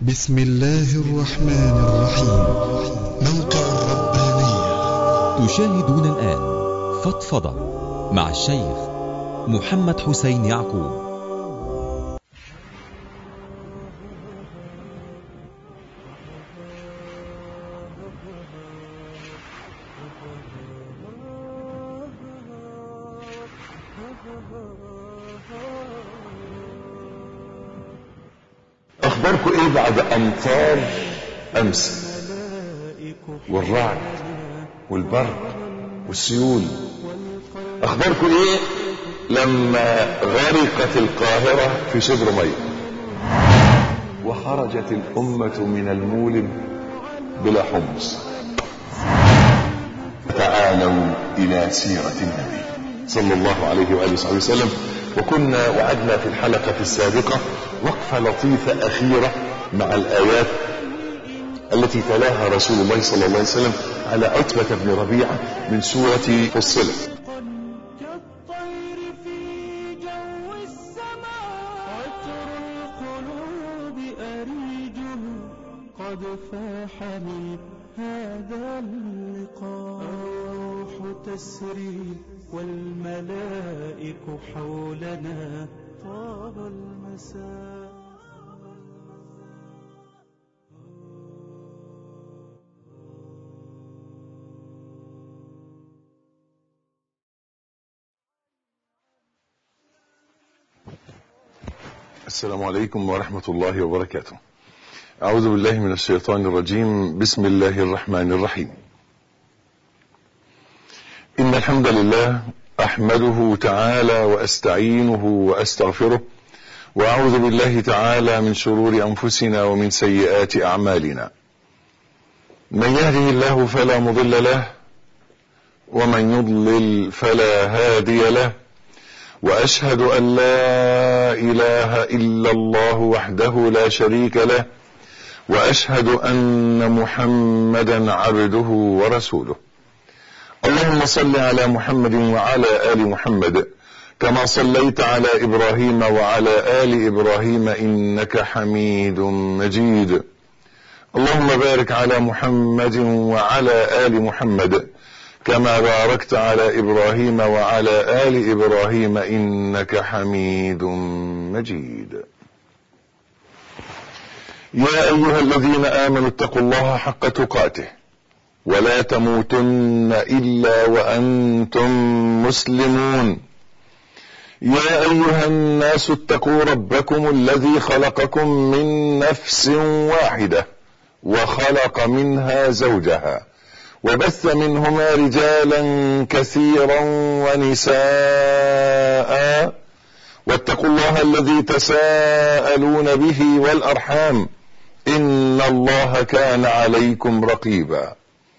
بسم الله الرحمن الرحيم موقع الربانية تشاهدون الآن فضفضة مع الشيخ محمد حسين يعقوب اخباركم ايه بعد امطار امس والرعد والبرق والسيول اخباركم ايه لما غرقت القاهرة في شبر مية وخرجت الامة من المولد بلا حمص تعالوا الى سيرة النبي صلى الله عليه وآله وصحبه وسلم وكنا وعدنا في الحلقة السابقة وقفة لطيفة أخيرة مع الآيات التي تلاها رسول الله صلى الله عليه وسلم على عتبة بن ربيعة من سورة فصلت كالطير في جو السماء عطر القلوب أريجه قد فاح لي هذا اللقاء الروح تسري والملائك حولنا طاب المساء السلام عليكم ورحمة الله وبركاته أعوذ بالله من الشيطان الرجيم بسم الله الرحمن الرحيم إن الحمد لله أحمده تعالى وأستعينه وأستغفره وأعوذ بالله تعالى من شرور أنفسنا ومن سيئات أعمالنا من يهده الله فلا مضل له ومن يضلل فلا هادي له واشهد ان لا اله الا الله وحده لا شريك له واشهد ان محمدا عبده ورسوله اللهم صل على محمد وعلى ال محمد كما صليت على ابراهيم وعلى ال ابراهيم انك حميد مجيد اللهم بارك على محمد وعلى ال محمد كما باركت على ابراهيم وعلى ال ابراهيم انك حميد مجيد يا ايها الذين امنوا اتقوا الله حق تقاته ولا تموتن الا وانتم مسلمون يا ايها الناس اتقوا ربكم الذي خلقكم من نفس واحده وخلق منها زوجها وبث منهما رجالا كثيرا ونساء واتقوا الله الذي تساءلون به والارحام ان الله كان عليكم رقيبا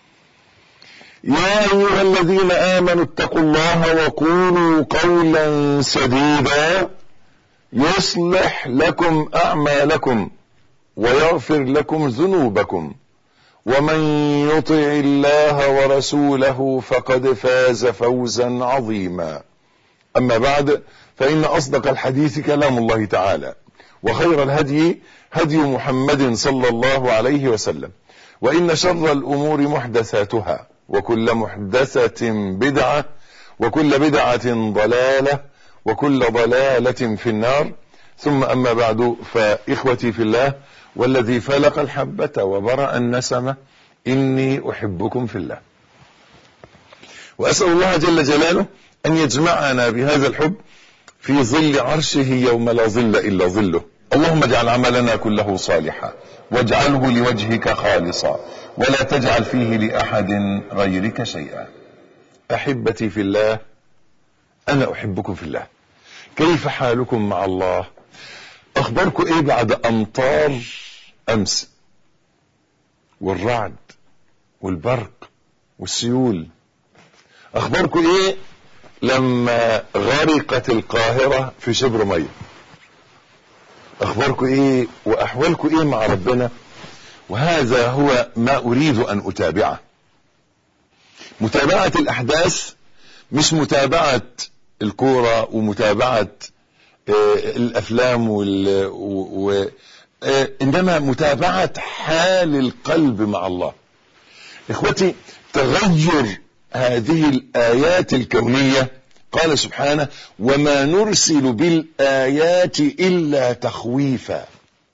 يا ايها الذين امنوا اتقوا الله وقولوا قولا سديدا يصلح لكم اعمالكم ويغفر لكم ذنوبكم ومن يطع الله ورسوله فقد فاز فوزا عظيما اما بعد فان اصدق الحديث كلام الله تعالى وخير الهدي هدي محمد صلى الله عليه وسلم وان شر الامور محدثاتها وكل محدثه بدعه وكل بدعه ضلاله وكل ضلاله في النار ثم اما بعد فاخوتي في الله والذي فلق الحبة وبرأ النسمة إني أحبكم في الله وأسأل الله جل جلاله أن يجمعنا بهذا الحب في ظل عرشه يوم لا ظل إلا ظله اللهم اجعل عملنا كله صالحا واجعله لوجهك خالصا ولا تجعل فيه لأحد غيرك شيئا أحبتي في الله أنا أحبكم في الله كيف حالكم مع الله اخباركم ايه بعد امطار امس والرعد والبرق والسيول اخباركم ايه لما غرقت القاهرة في شبر مية اخباركم ايه واحوالكم ايه مع ربنا وهذا هو ما اريد ان اتابعه متابعة الاحداث مش متابعة الكورة ومتابعة آه، الافلام وال- و- آه، إنما متابعة حال القلب مع الله إخوتي تغير هذه الآيات الكونية قال سبحانه وما نرسل بالآيات إلا تخويفا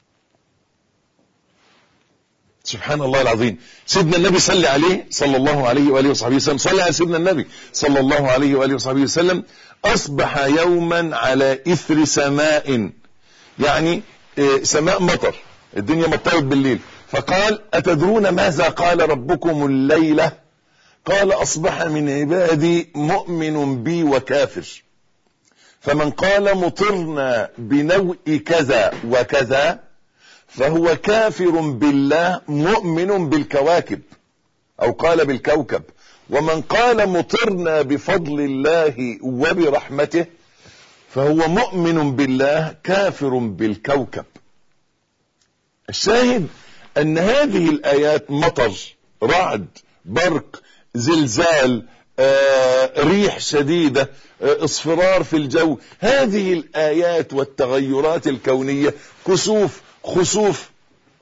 سبحان الله العظيم سيدنا النبي صلى عليه صلى الله عليه وآله وصحبه وسلم صلى على سيدنا النبي صلى الله عليه وآله وصحبه وسلم أصبح يوما على إثر سماء يعني إيه، سماء مطر الدنيا مطرت بالليل فقال أتدرون ماذا قال ربكم الليلة قال أصبح من عبادي مؤمن بي وكافر فمن قال مطرنا بنوء كذا وكذا فهو كافر بالله مؤمن بالكواكب أو قال بالكوكب ومن قال مطرنا بفضل الله وبرحمته فهو مؤمن بالله كافر بالكوكب الشاهد أن هذه الآيات مطر رعد برق زلزال آه، ريح شديدة آه، اصفرار في الجو هذه الآيات والتغيرات الكونية كسوف خسوف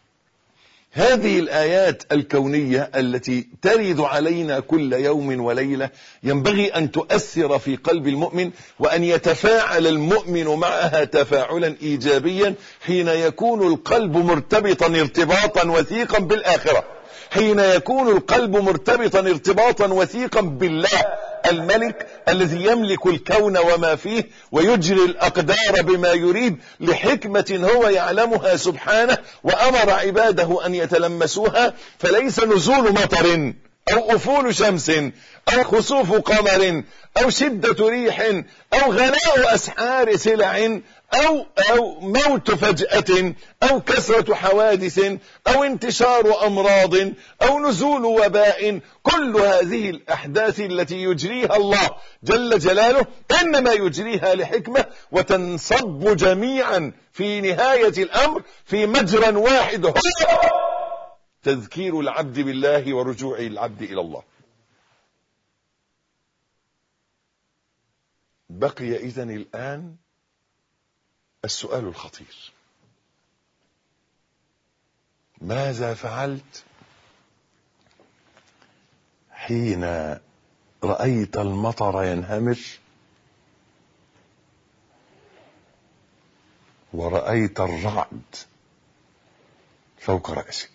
هذه الآيات الكونية التي ترد علينا كل يوم وليلة ينبغي أن تؤثر في قلب المؤمن وأن يتفاعل المؤمن معها تفاعلا إيجابيا حين يكون القلب مرتبطا ارتباطا وثيقا بالآخرة حين يكون القلب مرتبطا ارتباطا وثيقا بالله الملك الذي يملك الكون وما فيه ويجري الأقدار بما يريد لحكمة هو يعلمها سبحانه وأمر عباده أن يتلمسوها فليس نزول مطر أو أفول شمس أو خسوف قمر أو شدة ريح أو غلاء أسحار سلع أو أو موت فجأة أو كثرة حوادث أو انتشار أمراض أو نزول وباء كل هذه الأحداث التي يجريها الله جل جلاله إنما يجريها لحكمة وتنصب جميعا في نهاية الأمر في مجرى واحد هو تذكير العبد بالله ورجوع العبد إلى الله بقي إذن الآن السؤال الخطير ماذا فعلت حين رأيت المطر ينهمر ورأيت الرعد فوق رأسك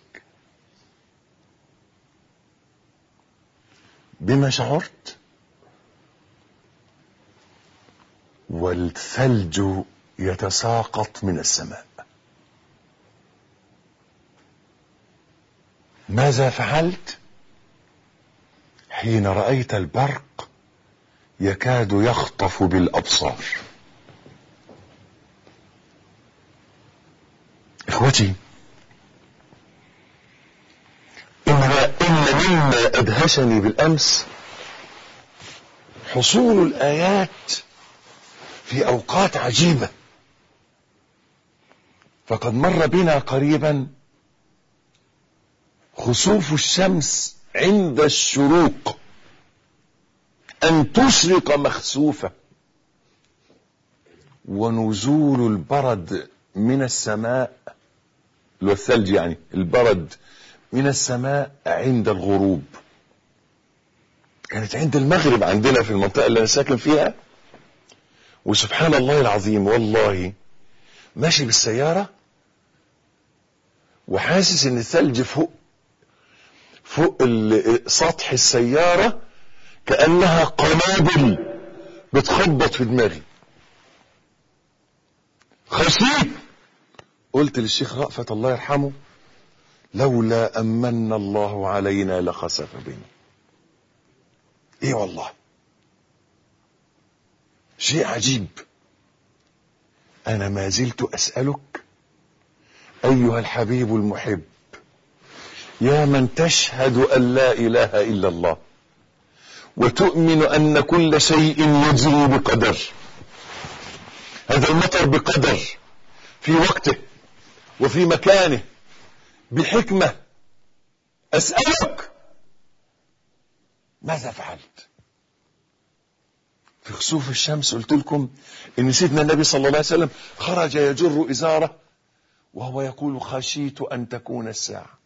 بما شعرت والثلج يتساقط من السماء ماذا فعلت حين رأيت البرق يكاد يخطف بالأبصار إخوتي إن إن مما أدهشني بالأمس حصول الآيات في أوقات عجيبة فقد مر بنا قريبا خسوف الشمس عند الشروق أن تشرق مخسوفة ونزول البرد من السماء اللي هو الثلج يعني البرد من السماء عند الغروب كانت عند المغرب عندنا في المنطقة اللي أنا ساكن فيها وسبحان الله العظيم والله ماشي بالسيارة وحاسس ان الثلج فوق فوق ال- سطح السيارة كأنها قنابل بتخبط في دماغي خشيت قلت للشيخ رأفت الله يرحمه لولا أمن الله علينا لخسف بنا ايه والله شيء عجيب انا ما زلت اسالك ايها الحبيب المحب يا من تشهد ان لا اله الا الله وتؤمن ان كل شيء يجري بقدر هذا المطر بقدر في وقته وفي مكانه بحكمه اسالك ماذا فعلت في خسوف الشمس قلت لكم ان سيدنا النبي صلى الله عليه وسلم خرج يجر ازاره وهو يقول خشيت أن تكون الساعة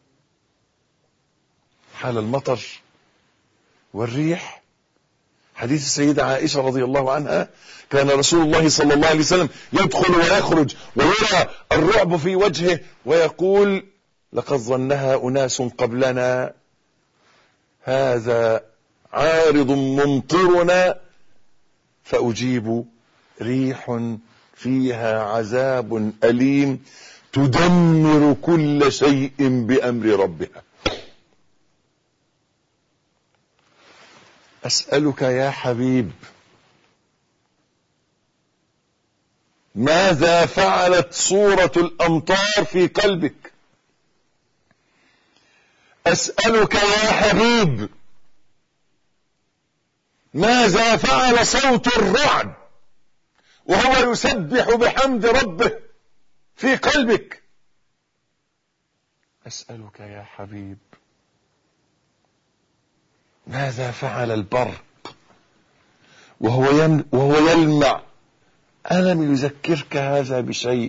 حال المطر والريح حديث السيدة عائشة رضي الله عنها كان رسول الله صلى الله عليه وسلم يدخل ويخرج ويرى الرعب في وجهه ويقول لقد ظنها أناس قبلنا هذا عارض ممطرنا فأجيب ريح فيها عذاب أليم تدمر كل شيء بأمر ربها أسألك يا حبيب ماذا فعلت صورة الأمطار في قلبك أسألك يا حبيب ماذا فعل صوت الرعد وهو يسبح بحمد ربه في قلبك أسألك يا حبيب ماذا فعل البرق وهو ين وهو يلمع ألم يذكرك هذا بشيء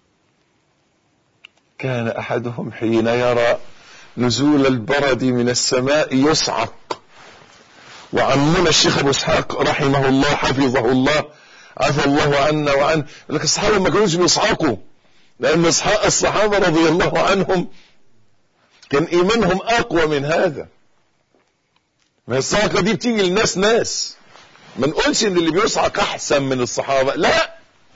كان أحدهم حين يرى نزول البرد من السماء يصعق وعمنا الشيخ أبو إسحاق رحمه الله حفظه الله عفى الله عنا وعن لك الصحابة ما كانوش بيصعقوا لأن الصحابة رضي الله عنهم كان إيمانهم أقوى من هذا ما الصعقة دي بتيجي للناس ناس ما نقولش ان اللي بيصعق احسن من الصحابة لا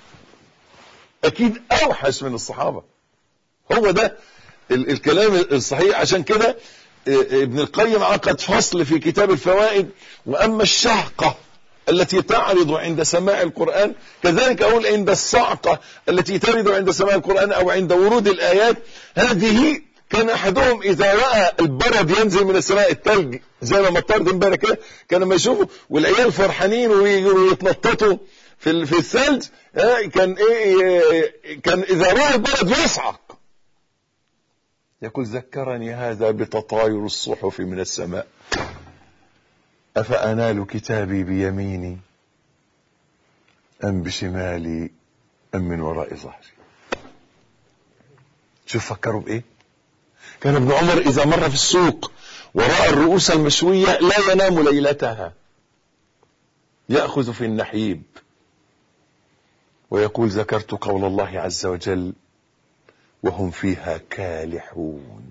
اكيد اوحش من الصحابة هو ده ال الكلام الصحيح عشان كده ابن القيم عقد فصل في كتاب الفوائد واما الشهقة التي تعرض عند سماع القرآن كذلك اقول عند الصعقة التي ترد عند سماع القرآن او عند ورود الايات هذه كان احدهم اذا راى البرد ينزل من السماء الثلج زي ما مطرت امبارح كده كان لما يشوفوا والعيال فرحانين ويتنططوا في في الثلج كان ايه كان اذا راى البرد يصعق يقول ذكرني هذا بتطاير الصحف من السماء افانال كتابي بيميني ام بشمالي ام من وراء ظهري شوف فكروا بايه كان ابن عمر إذا مر في السوق ورأى الرؤوس المشوية لا ينام ليلتها يأخذ في النحيب ويقول ذكرت قول الله عز وجل وهم فيها كالحون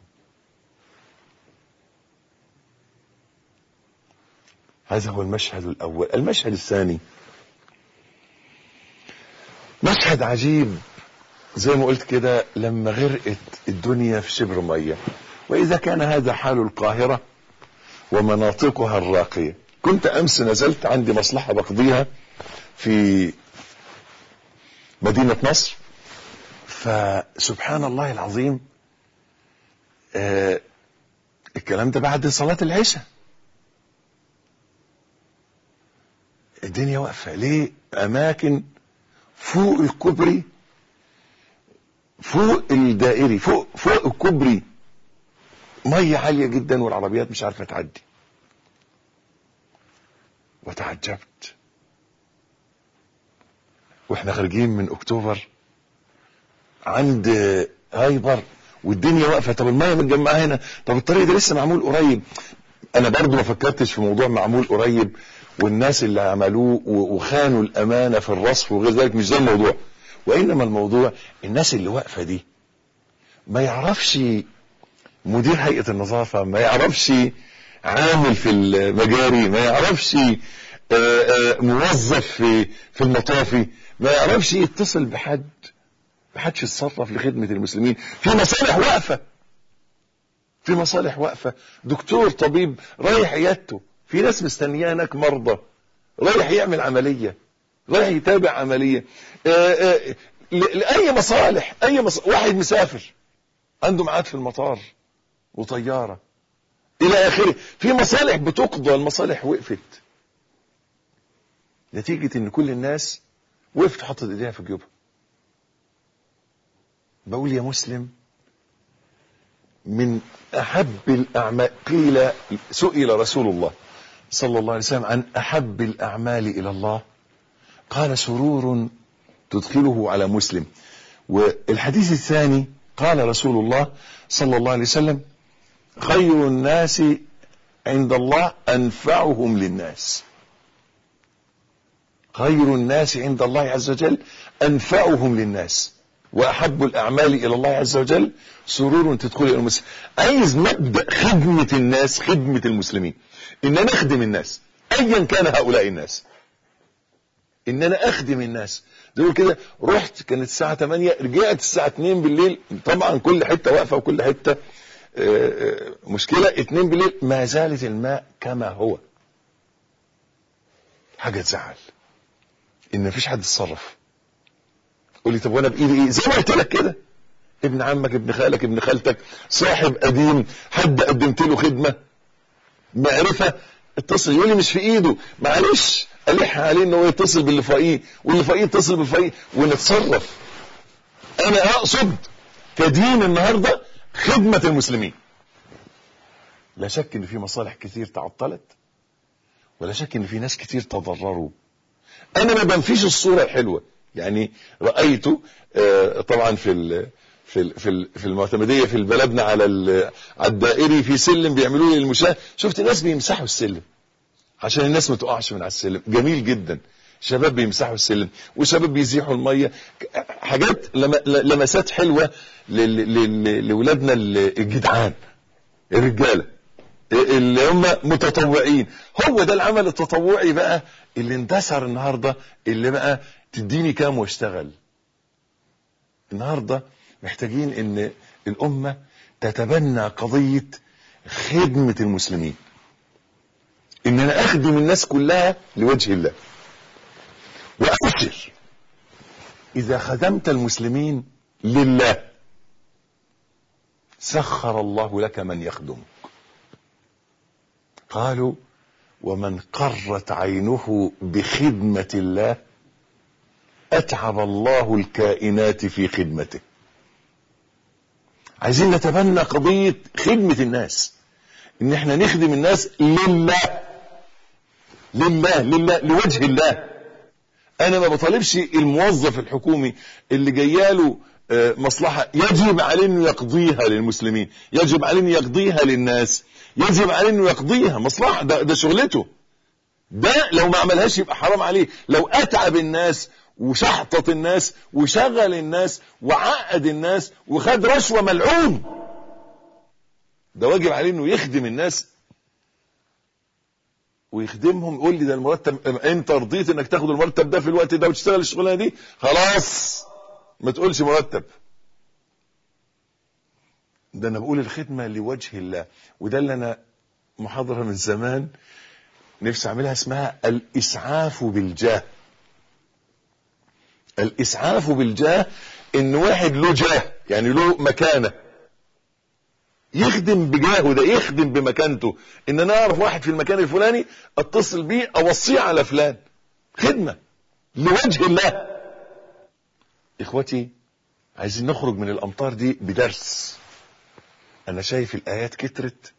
هذا هو المشهد الأول المشهد الثاني مشهد عجيب زي ما قلت كده لما غرقت الدنيا في شبر مية وإذا كان هذا حال القاهرة ومناطقها الراقية كنت أمس نزلت عندي مصلحة بقضيها في مدينة نصر فسبحان الله العظيم آه الكلام ده بعد صلاة العشاء الدنيا واقفة ليه أماكن فوق الكوبري فوق الدائري فوق فوق الكوبري ميه عاليه جدا والعربيات مش عارفه تعدي وتعجبت واحنا خارجين من اكتوبر عند هايبر والدنيا واقفه طب الميه متجمعه هنا طب الطريق ده لسه معمول قريب انا برضو ما فكرتش في موضوع معمول قريب والناس اللي عملوه وخانوا الامانه في الرصف وغير ذلك مش ده الموضوع وانما الموضوع الناس اللي واقفه دي ما يعرفش مدير هيئه النظافه ما يعرفش عامل في المجاري ما يعرفش موظف في في المطافي ما يعرفش يتصل بحد ما حدش يتصرف لخدمه المسلمين في مصالح واقفه في مصالح واقفه دكتور طبيب رايح عيادته في ناس مستنياه هناك مرضى رايح يعمل عمليه رايح يتابع عمليه آآ آآ لاي مصالح اي مص... واحد مسافر عنده ميعاد في المطار وطياره الى اخره في مصالح بتقضى المصالح وقفت نتيجه ان كل الناس وقفت حطت ايديها في جيوبها بقول يا مسلم من احب الاعمال قيل سئل رسول الله صلى الله عليه وسلم عن احب الاعمال الى الله قال سرور تدخله على مسلم والحديث الثاني قال رسول الله صلى الله عليه وسلم خير الناس عند الله أنفعهم للناس خير الناس عند الله عز وجل أنفعهم للناس وأحب الأعمال إلى الله عز وجل سرور تدخل إلى المسلم عايز مبدأ خدمة الناس خدمة المسلمين إن أنا أخدم الناس أيا كان هؤلاء الناس إن أنا أخدم الناس دول كده رحت كانت الساعة 8 رجعت الساعة 2 بالليل طبعا كل حتة واقفة وكل حتة مشكلة 2 بالليل ما زالت الماء كما هو حاجة تزعل ان مفيش حد اتصرف قول لي طب وانا بايدي ايه زي ما قلت لك كده ابن عمك ابن خالك ابن خالتك صاحب قديم حد قدمت له خدمه معرفه اتصل يقول لي مش في ايده معلش الح عليه ان هو يتصل باللي فوقيه واللي فوقيه يتصل باللي فوقيه ونتصرف انا اقصد كدين النهارده خدمه المسلمين لا شك ان في مصالح كتير تعطلت ولا شك ان في ناس كتير تضرروا انا ما بنفيش الصوره الحلوه يعني رايت طبعا في ال في ال في ال في المعتمديه في بلدنا على على الدائري في سلم بيعملوا لي المشاه شفت ناس بيمسحوا السلم عشان الناس ما تقعش من على السلم جميل جدا شباب بيمسحوا السلم وشباب بيزيحوا الميه حاجات لمسات حلوه لاولادنا الجدعان الرجاله اللي هم متطوعين هو ده العمل التطوعي بقى اللي اندثر النهارده اللي بقى تديني كام واشتغل النهارده محتاجين ان الامه تتبنى قضيه خدمه المسلمين ان انا اخدم الناس كلها لوجه الله وابشر اذا خدمت المسلمين لله سخر الله لك من يخدمك قالوا ومن قرت عينه بخدمة الله أتعب الله الكائنات في خدمته عايزين نتبنى قضية خدمة الناس ان احنا نخدم الناس لله لله لله لوجه الله انا ما بطالبش الموظف الحكومي اللي جاياله مصلحة يجب عليه انه يقضيها للمسلمين يجب عليه انه يقضيها للناس يجب عليه انه يقضيها مصلحة ده, ده شغلته ده لو ما عملهاش يبقى حرام عليه لو اتعب الناس وشحطط الناس وشغل الناس وعقد الناس وخد رشوة ملعون ده واجب عليه انه يخدم الناس ويخدمهم يقول لي ده المرتب انت رضيت انك تاخد المرتب ده في الوقت ده وتشتغل الشغلانه دي خلاص ما تقولش مرتب ده انا بقول الخدمه لوجه الله وده اللي انا محاضره من زمان نفسي اعملها اسمها الاسعاف بالجاه الاسعاف بالجاه ان واحد له جاه يعني له مكانه يخدم بجاهه ده يخدم بمكانته ان انا اعرف واحد في المكان الفلاني اتصل بيه اوصيه على فلان خدمه لوجه الله اخوتي عايزين نخرج من الامطار دي بدرس انا شايف الايات كترت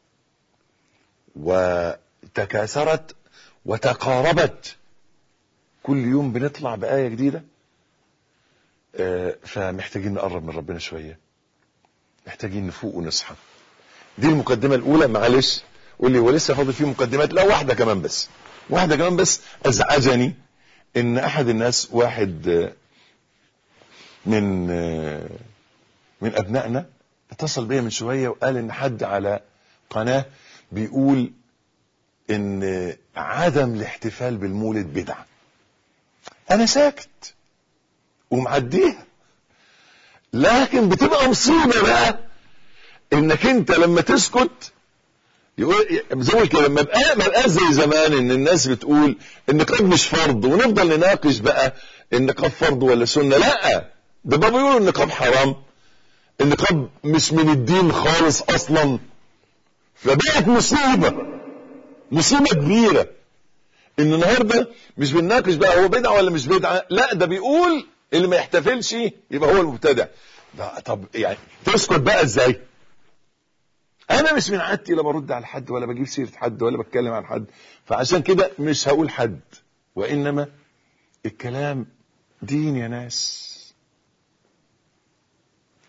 وتكاثرت وتقاربت كل يوم بنطلع بآية جديدة آه، فمحتاجين نقرب من ربنا شوية محتاجين نفوق ونصحى دي المقدمة الأولى معلش قول لي هو لسه فاضل فيه مقدمات لا واحدة كمان بس واحدة كمان بس أزعجني إن أحد الناس واحد آه، من آه، من أبنائنا اتصل بيا من شوية وقال إن حد على قناة بيقول إن عدم الاحتفال بالمولد بدعة أنا ساكت ومعديها لكن بتبقى مصيبة بقى انك انت لما تسكت يقول زي ما كده لما بقى ما بقى زي زمان ان الناس بتقول النقاب مش فرض ونفضل نناقش بقى النقاب فرض ولا سنه لا ده بقى بيقولوا النقاب حرام النقاب مش من الدين خالص اصلا فبقت مصيبه مصيبه كبيره ان النهارده مش بنناقش بقى هو بدعه ولا مش بدعه لا ده بيقول اللي ما يحتفلش يبقى هو المبتدع ده طب يعني تسكت بقى ازاي انا مش من عادتي لا برد على حد ولا بجيب سيره حد ولا بتكلم عن حد فعشان كده مش هقول حد وانما الكلام دين يا ناس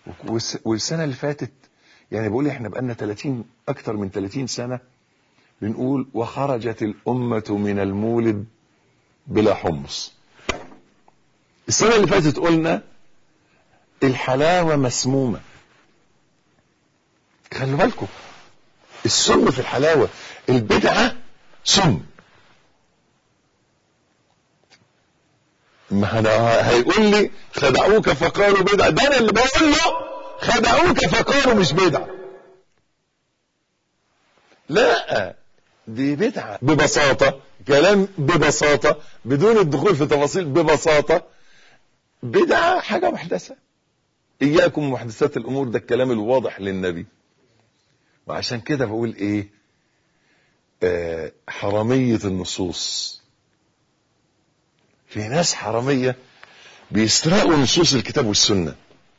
والس- والسنة اللي فاتت يعني بقول احنا بقالنا 30 اكتر من 30 سنة بنقول وخرجت الأمة من المولد بلا حمص السنة اللي فاتت قلنا الحلاوة مسمومة خلوا بالكم السم في الحلاوة البدعة سم ما انا هيقول لي خدعوك فقالوا بدعة ده انا اللي بقول له خدعوك فقالوا مش بدعة لا دي بدعة ببساطة كلام ببساطة بدون الدخول في تفاصيل ببساطة بدعة حاجة محدثة إياكم محدثات الأمور ده الكلام الواضح للنبي وعشان كده بقول إيه آه حرامية النصوص في ناس حرامية بيسرقوا نصوص الكتاب والسنة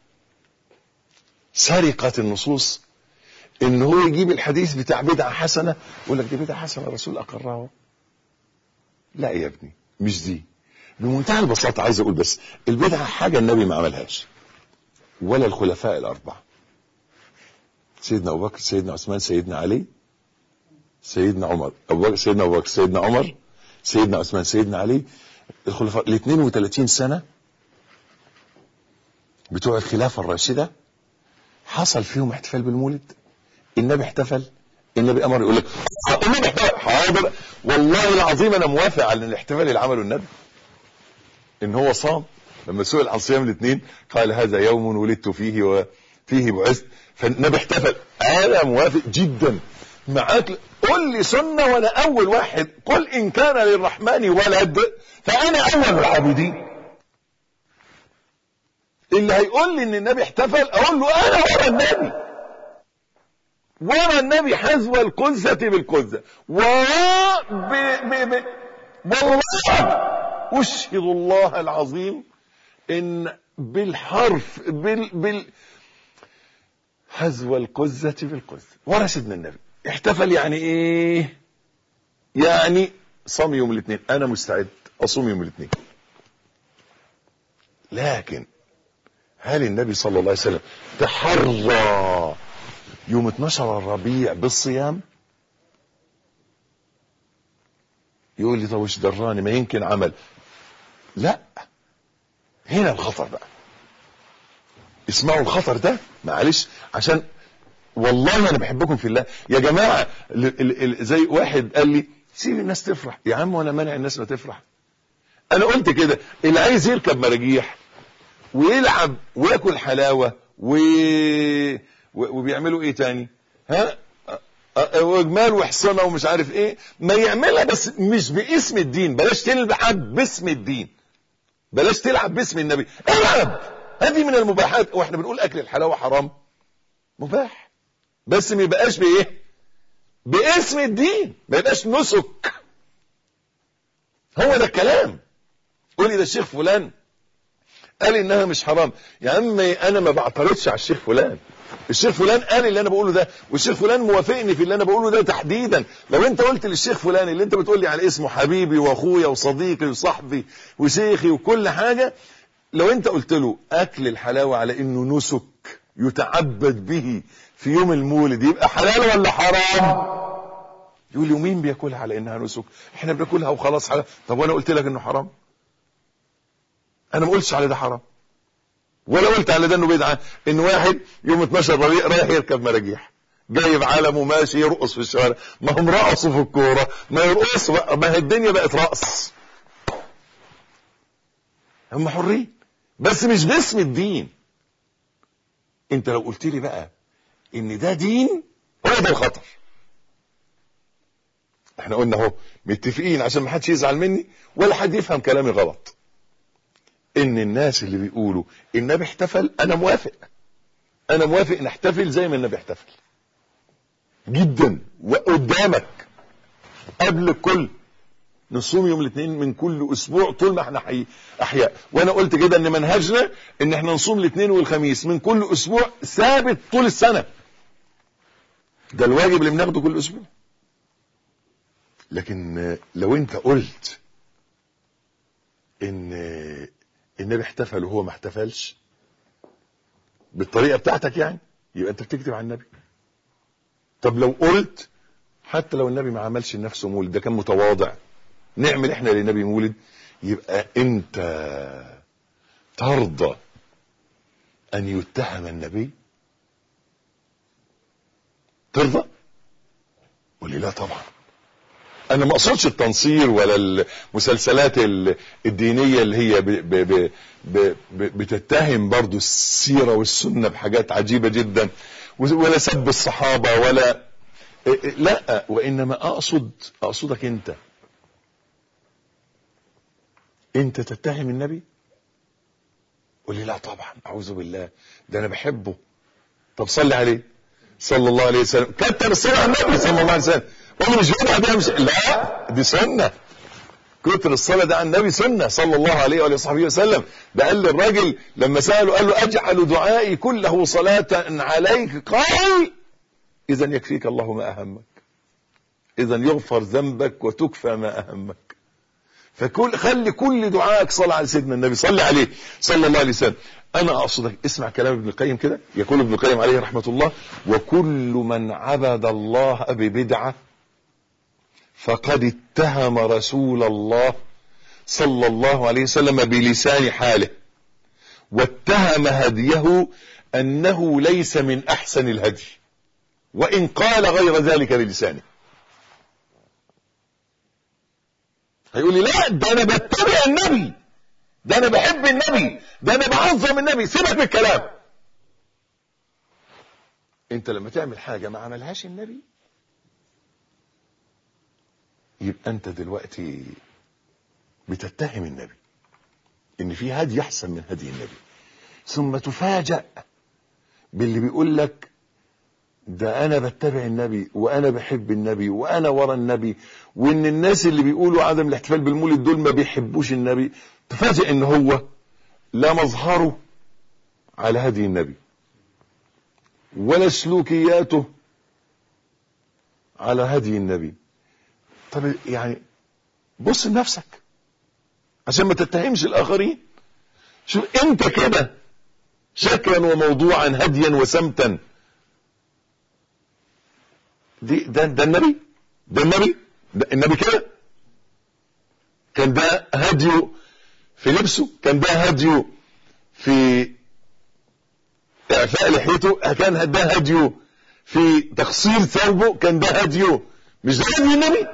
سرقة النصوص ان هو يجيب الحديث بتاع بدعة حسنة يقول لك دي بدعة حسنة الرسول اقرها لا يا ابني مش دي بمنتهى البساطة عايز اقول بس البدعة حاجة النبي ما عملهاش ولا الخلفاء الاربعة سيدنا ابو بكر سيدنا عثمان سيدنا علي سيدنا عمر ابو بكر سيدنا ابو بكر سيدنا عمر سيدنا عثمان سيدنا علي الخلفاء ال 32 سنة بتوع الخلافة الراشدة حصل فيهم احتفال بالمولد النبي احتفل النبي امر يقول لك النبي احتفل حاضر والله العظيم انا موافق على الاحتفال اللي عمله النبي ان هو صام لما سئل عن صيام الاثنين قال هذا يوم ولدت فيه وفيه بعثت فالنبي احتفل انا موافق جدا معاك قل لي سنة وانا اول واحد قل ان كان للرحمن ولد فانا اول العابدين اللي هيقول لي ان النبي احتفل اقول له انا ورا النبي ورا النبي حذو القذة بالقذة ورا ب... ب... ب... والله اشهد الله العظيم ان بالحرف بال بال حذو القذة بالقذة ورا سيدنا النبي احتفل يعني ايه يعني صام يوم الاثنين انا مستعد اصوم يوم الاثنين لكن هل النبي صلى الله عليه وسلم تحرى يوم 12 الربيع بالصيام يقول لي طب وش دراني ما يمكن عمل لا هنا الخطر بقى اسمعوا الخطر ده معلش عشان والله انا بحبكم في الله يا جماعه ال- ال- ال- زي واحد قال لي سيب الناس تفرح يا عم وانا مانع الناس ما تفرح انا قلت كده اللي عايز يركب مراجيح ويلعب وياكل حلاوه و... و... وبيعملوا ايه تاني ها أ- أ- وجمال وحصنه ومش عارف ايه ما يعملها بس مش باسم الدين بلاش تلعب باسم الدين بلاش تلعب باسم النبي العب هذه من المباحات واحنا بنقول اكل الحلاوه حرام مباح بس ما يبقاش بايه باسم الدين ما يبقاش نسك هو ده الكلام قولي ده الشيخ فلان قال انها مش حرام يا عم انا ما بعترضش على الشيخ فلان الشيخ فلان قال اللي انا بقوله ده والشيخ فلان موافقني في اللي انا بقوله ده تحديدا لو انت قلت للشيخ فلان اللي انت بتقول لي على اسمه حبيبي واخويا وصديقي وصاحبي وشيخي وكل حاجه لو انت قلت له اكل الحلاوه على انه نسك يتعبد به في يوم المولد يبقى حلال ولا حرام يقول لي ومين بياكلها على انها نسك احنا بناكلها وخلاص حلال طب وانا قلت لك انه حرام انا ما قلتش على ده حرام ولا قلت على ده انه بدعه ان واحد يوم 12 ربيع رايح يركب مراجيح جايب علم وماشي يرقص في الشوارع ما هم رقصوا في الكوره ما يرقصوا بقى ما هي الدنيا بقت رقص هم حرين بس مش باسم الدين انت لو قلت لي بقى ان ده دين هو ده الخطر احنا قلنا اهو متفقين عشان ما حدش يزعل مني ولا حد يفهم كلامي غلط ان الناس اللي بيقولوا النبي احتفل انا موافق انا موافق نحتفل زي ما النبي احتفل جدا وقدامك قبل الكل نصوم يوم الاثنين من كل اسبوع طول ما احنا حي... احياء وانا قلت كده ان منهجنا ان احنا نصوم الاثنين والخميس من كل اسبوع ثابت طول السنه ده الواجب اللي بناخده كل اسبوع لكن لو انت قلت ان النبي احتفل وهو ما احتفلش بالطريقه بتاعتك يعني يبقى انت بتكذب على النبي طب لو قلت حتى لو النبي ما عملش لنفسه مولد ده كان متواضع نعمل احنا للنبي مولد يبقى انت ترضى ان يتهم النبي ترضى قول لي لا طبعا انا ما اقصدش التنصير ولا المسلسلات ال- الدينيه اللي هي ب ب ب ب ب بتتهم برضو السيره والسنه بحاجات عجيبه جدا ولا سب الصحابه ولا إيه إيه لا وانما اقصد اقصدك انت انت تتهم النبي قول لي لا طبعا اعوذ بالله ده انا بحبه طب صلي عليه صلى الله عليه وسلم كتر الصلاه على النبي صلى الله عليه وسلم والله مش بدعه دي مش لا دي سنه كتر الصلاه ده على النبي سنه صلى الله عليه وآله وصحبه وسلم ده قال للراجل لما ساله قال له اجعل دعائي كله صلاه عليك قال اذا يكفيك الله ما اهمك اذا يغفر ذنبك وتكفى ما اهمك فكل خلي كل دعائك صلاه على سيدنا النبي صلي عليه صلى الله عليه وسلم انا اقصدك اسمع كلام ابن القيم كده يقول ابن القيم عليه رحمه الله وكل من عبد الله ببدعه فقد اتهم رسول الله صلى الله عليه وسلم بلسان حاله واتهم هديه انه ليس من احسن الهدي وان قال غير ذلك بلسانه هيقول لي لا ده انا بتبع النبي ده انا بحب النبي ده انا بعظم النبي سيبك من الكلام انت لما تعمل حاجه ما عملهاش النبي يبقى انت دلوقتي بتتهم النبي ان في هدي احسن من هدي النبي ثم تفاجأ باللي بيقول لك ده انا بتبع النبي وانا بحب النبي وانا ورا النبي وان الناس اللي بيقولوا عدم الاحتفال بالمولد دول ما بيحبوش النبي تفاجئ ان هو لا مظهره على هدي النبي ولا سلوكياته على هدي النبي طب يعني بص لنفسك عشان ما تتهمش الاخرين شوف انت كده شكلا وموضوعا هديا وسمتا دي ده ده النبي ده النبي ده النبي كده كان ده هديه في لبسه كان ده هديه في اعفاء لحيته كان ده هديه في تقصير ثوبه كان ده هديه مش ده هدي النبي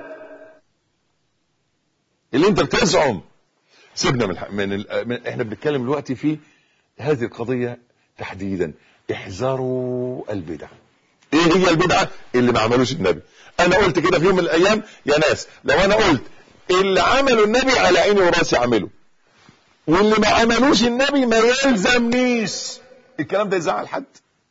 اللي انت بتزعم سيبنا من, الح- من, ال... من احنا بنتكلم دلوقتي في هذه القضيه تحديدا احذروا البدع ايه هي البدعه اللي ما عملوش النبي انا قلت كده في يوم من الايام يا ناس لو انا قلت اللي عمله النبي على عيني وراسي اعمله واللي ما عملوش النبي ما يلزمنيش الكلام ده يزعل حد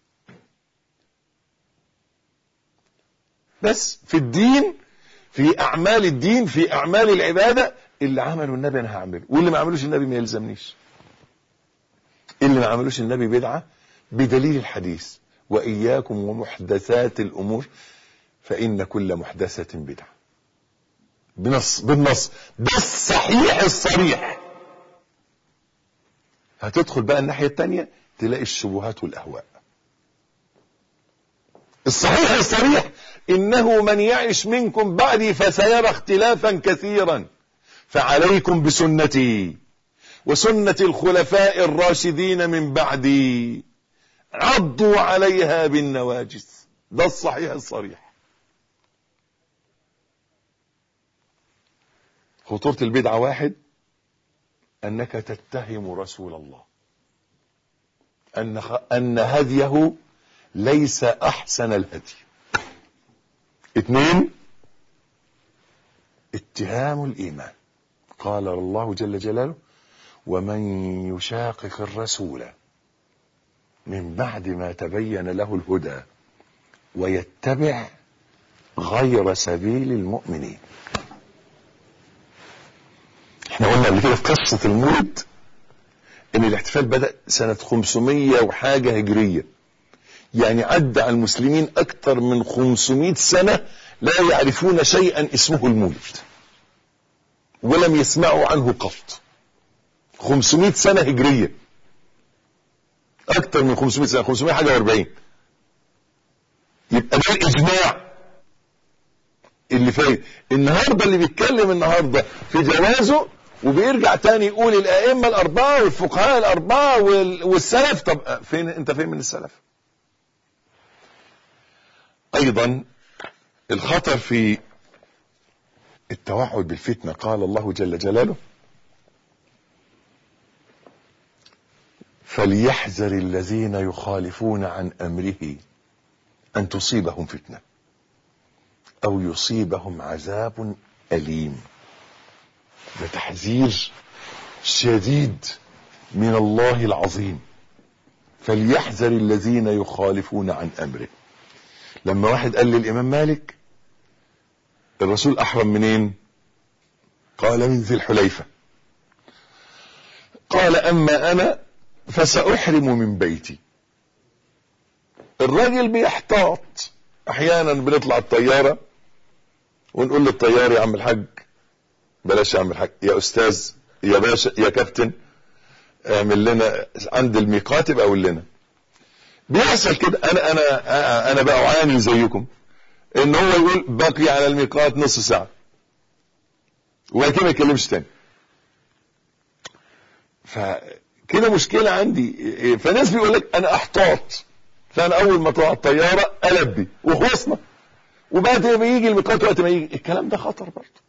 بس في الدين في اعمال الدين في اعمال العباده اللي عمله النبي انا هعمله واللي ما عملوش النبي ما يلزمنيش اللي ما عملوش النبي بدعه بدليل الحديث واياكم ومحدثات الامور فان كل محدثه بدعه بنص بالنص ده الصحيح الصريح هتدخل بقى الناحيه الثانيه تلاقي الشبهات والاهواء الصحيح الصريح انه من يعش منكم بعدي فسيرى اختلافا كثيرا فعليكم بسنتي وسنة الخلفاء الراشدين من بعدي عضوا عليها بالنواجس ده الصحيح الصريح خطورة البدعة واحد أنك تتهم رسول الله أن, أن هديه ليس أحسن الهدي اثنين اتهام الإيمان قال الله جل جلاله ومن يشاقق الرسول من بعد ما تبين له الهدى ويتبع غير سبيل المؤمنين احنا قلنا قبل كده في قصة المولد ان الاحتفال بدأ سنة 500 وحاجة هجرية يعني عدى على المسلمين اكثر من 500 سنة لا يعرفون شيئا اسمه المولد ولم يسمعوا عنه قط 500 سنة هجرية اكتر من 500 سنه 500 حاجه و40 يبقى ده الاجماع اللي فايت النهارده اللي بيتكلم النهارده في جوازه وبيرجع تاني يقول الائمه الاربعه والفقهاء الاربعه وال- والسلف طب فين انت فين من السلف ايضا الخطر في التوعد بالفتنه قال الله جل جلاله فليحذر الذين يخالفون عن امره ان تصيبهم فتنه او يصيبهم عذاب اليم ده تحذير شديد من الله العظيم فليحذر الذين يخالفون عن امره لما واحد قال للامام مالك الرسول احرم منين قال من ذي الحليفه قال اما انا فساحرم من بيتي الراجل بيحتاط احيانا بنطلع الطياره ونقول للطيار يا عم الحاج بلاش يا عم الحاج يا استاذ يا باشا يا كابتن اعمل لنا عند الميقات يبقى قول لنا بيحصل كده انا انا انا بقى اعاني زيكم ان هو يقول باقي على الميقات نص ساعه وبعد كده ما يتكلمش تاني فكده مشكله عندي فناس بيقول لك انا احتاط فانا اول ما اطلع الطياره البي وخلصنا وبعد ما يجي الميقات وقت ما يجي الكلام ده خطر برضه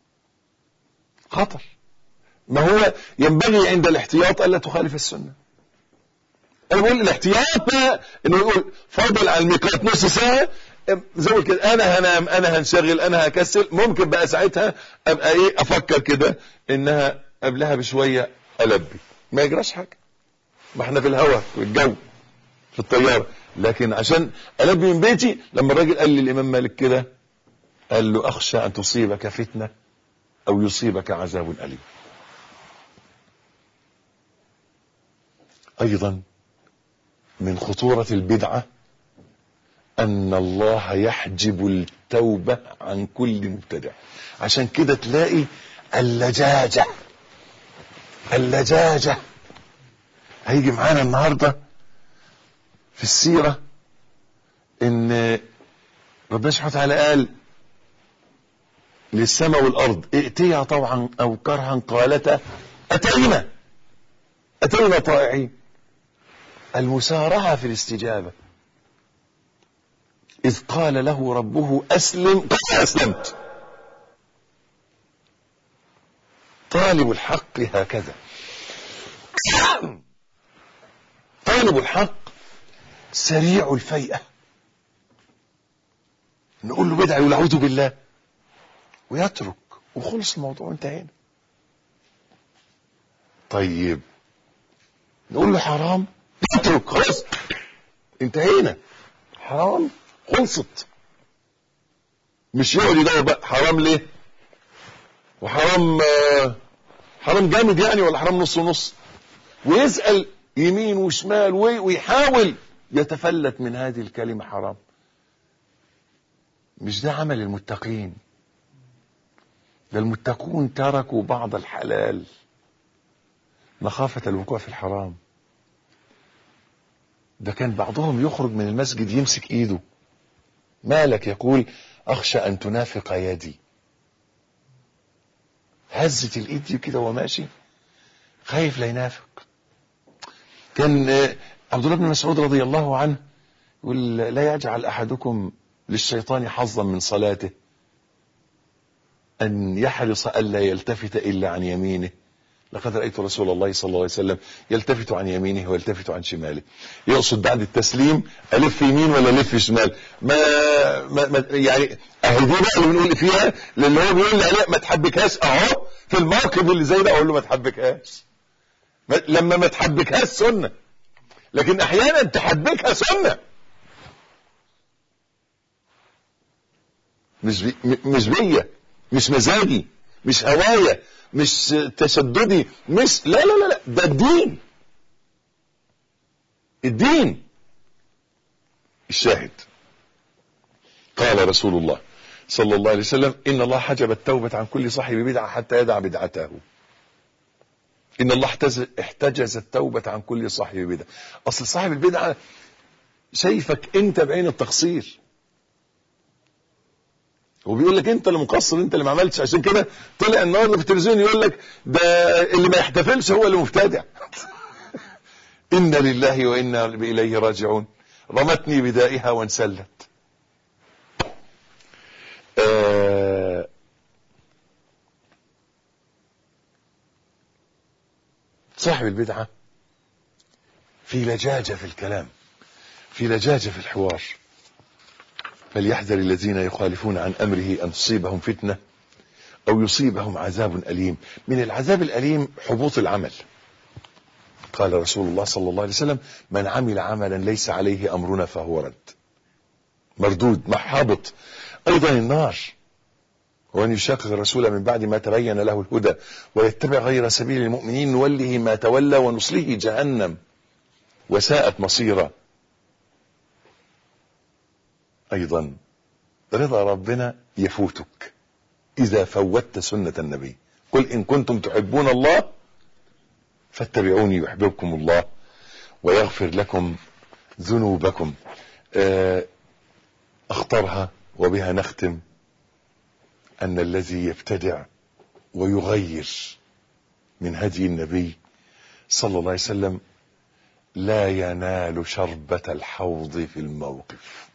خطر ما هو ينبغي عند الاحتياط الا تخالف السنه انا بقول الاحتياط ده انه يقول فاضل على الميقات نص ساعه زي ما كده انا هنام انا هنشغل انا هكسل ممكن بقى ساعتها ابقى ايه افكر كده انها قبلها بشويه البي ما يجراش حاجه ما احنا في الهواء في الجو في الطياره لكن عشان البي من بيتي لما الراجل قال للامام مالك كده قال له اخشى ان تصيبك فتنه او يصيبك عذاب اليم ايضا من خطوره البدعه ان الله يحجب التوبه عن كل مبتدع عشان كده تلاقي اللجاجه اللجاجه هيجي معانا النهارده في السيره ان ربنا سبحانه وتعالى قال للسماء والارض ائتيا طوعا او كرها قالتا اتينا اتينا طائعين المسارعه في الاستجابه اذ قال له ربه اسلم قال اسلمت طالب الحق هكذا طالب الحق سريع الفيئه نقول له بدع يقول اعوذ بالله ويترك وخلص الموضوع انتهينا طيب نقول له حرام يترك خلاص انتهينا حرام خلصت مش يقعد يدور بقى حرام ليه وحرام آه، حرام جامد يعني ولا حرام نص ونص ويسأل يمين وشمال وي- ويحاول يتفلت من هذه الكلمة حرام مش ده عمل المتقين ده المتقون تركوا بعض الحلال مخافة الوقوع في الحرام ده كان بعضهم يخرج من المسجد يمسك ايده مالك يقول اخشى ان تنافق يدي هزت الايد دي كده وهو ماشي خايف لا ينافق كان آه، عبد الله بن مسعود رضي الله عنه يقول لا يجعل احدكم للشيطان حظا من صلاته أن يحرص ألا يلتفت إلا عن يمينه لقد رأيت رسول الله صلى الله عليه وسلم يلتفت عن يمينه ويلتفت عن شماله يقصد بعد التسليم ألف يمين ولا ألف شمال ما, ما, ما يعني أهي دي بقى اللي بنقول فيها اللي هو بيقول لي عليها ما تحبكهاش أهو في الموقف اللي زي ده أقول له ما تحبكهاش ما- لما ما تحبكهاش سنة لكن أحيانا تحبكها سنة مش بي م- مش بيا مش مزاجي مش هوايا مش تشددي مش لا لا لا لا ده الدين الدين الشاهد قال رسول الله صلى الله عليه وسلم إن الله حجب التوبة عن كل صاحب بدعة حتى يدع بدعته ان الله احتجز, احتجز التوبة عن كل صاحب بدعة اصل صاحب البدعة شايفك انت بعين التقصير وبيقول لك انت اللي مقصر انت اللي ما عملتش عشان كده طلع النهارده في التلفزيون يقول لك ده اللي ما يحتفلش هو اللي مبتدع انا لله وانا اليه راجعون رمتني بدائها وانسلت آه صاحب البدعة في لجاجة في الكلام في لجاجة في الحوار فليحذر الذين يخالفون عن أمره أن تصيبهم فتنة أو يصيبهم عذاب أليم من العذاب الأليم حبوط العمل قال رسول الله صلى الله عليه وسلم من عمل عملا ليس عليه أمرنا فهو رد مردود محابط أيضا النار وأن يشاقق الرسول من بعد ما تبين له الهدى ويتبع غير سبيل المؤمنين نوله ما تولى ونصله جهنم وساءت مصيرا أيضا رضا ربنا يفوتك إذا فوتت سنة النبي قل إن كنتم تحبون الله فاتبعوني يحببكم الله ويغفر لكم ذنوبكم أخطرها وبها نختم أن الذي يبتدع ويغير من هدي النبي صلى الله عليه وسلم لا ينال شربة الحوض في الموقف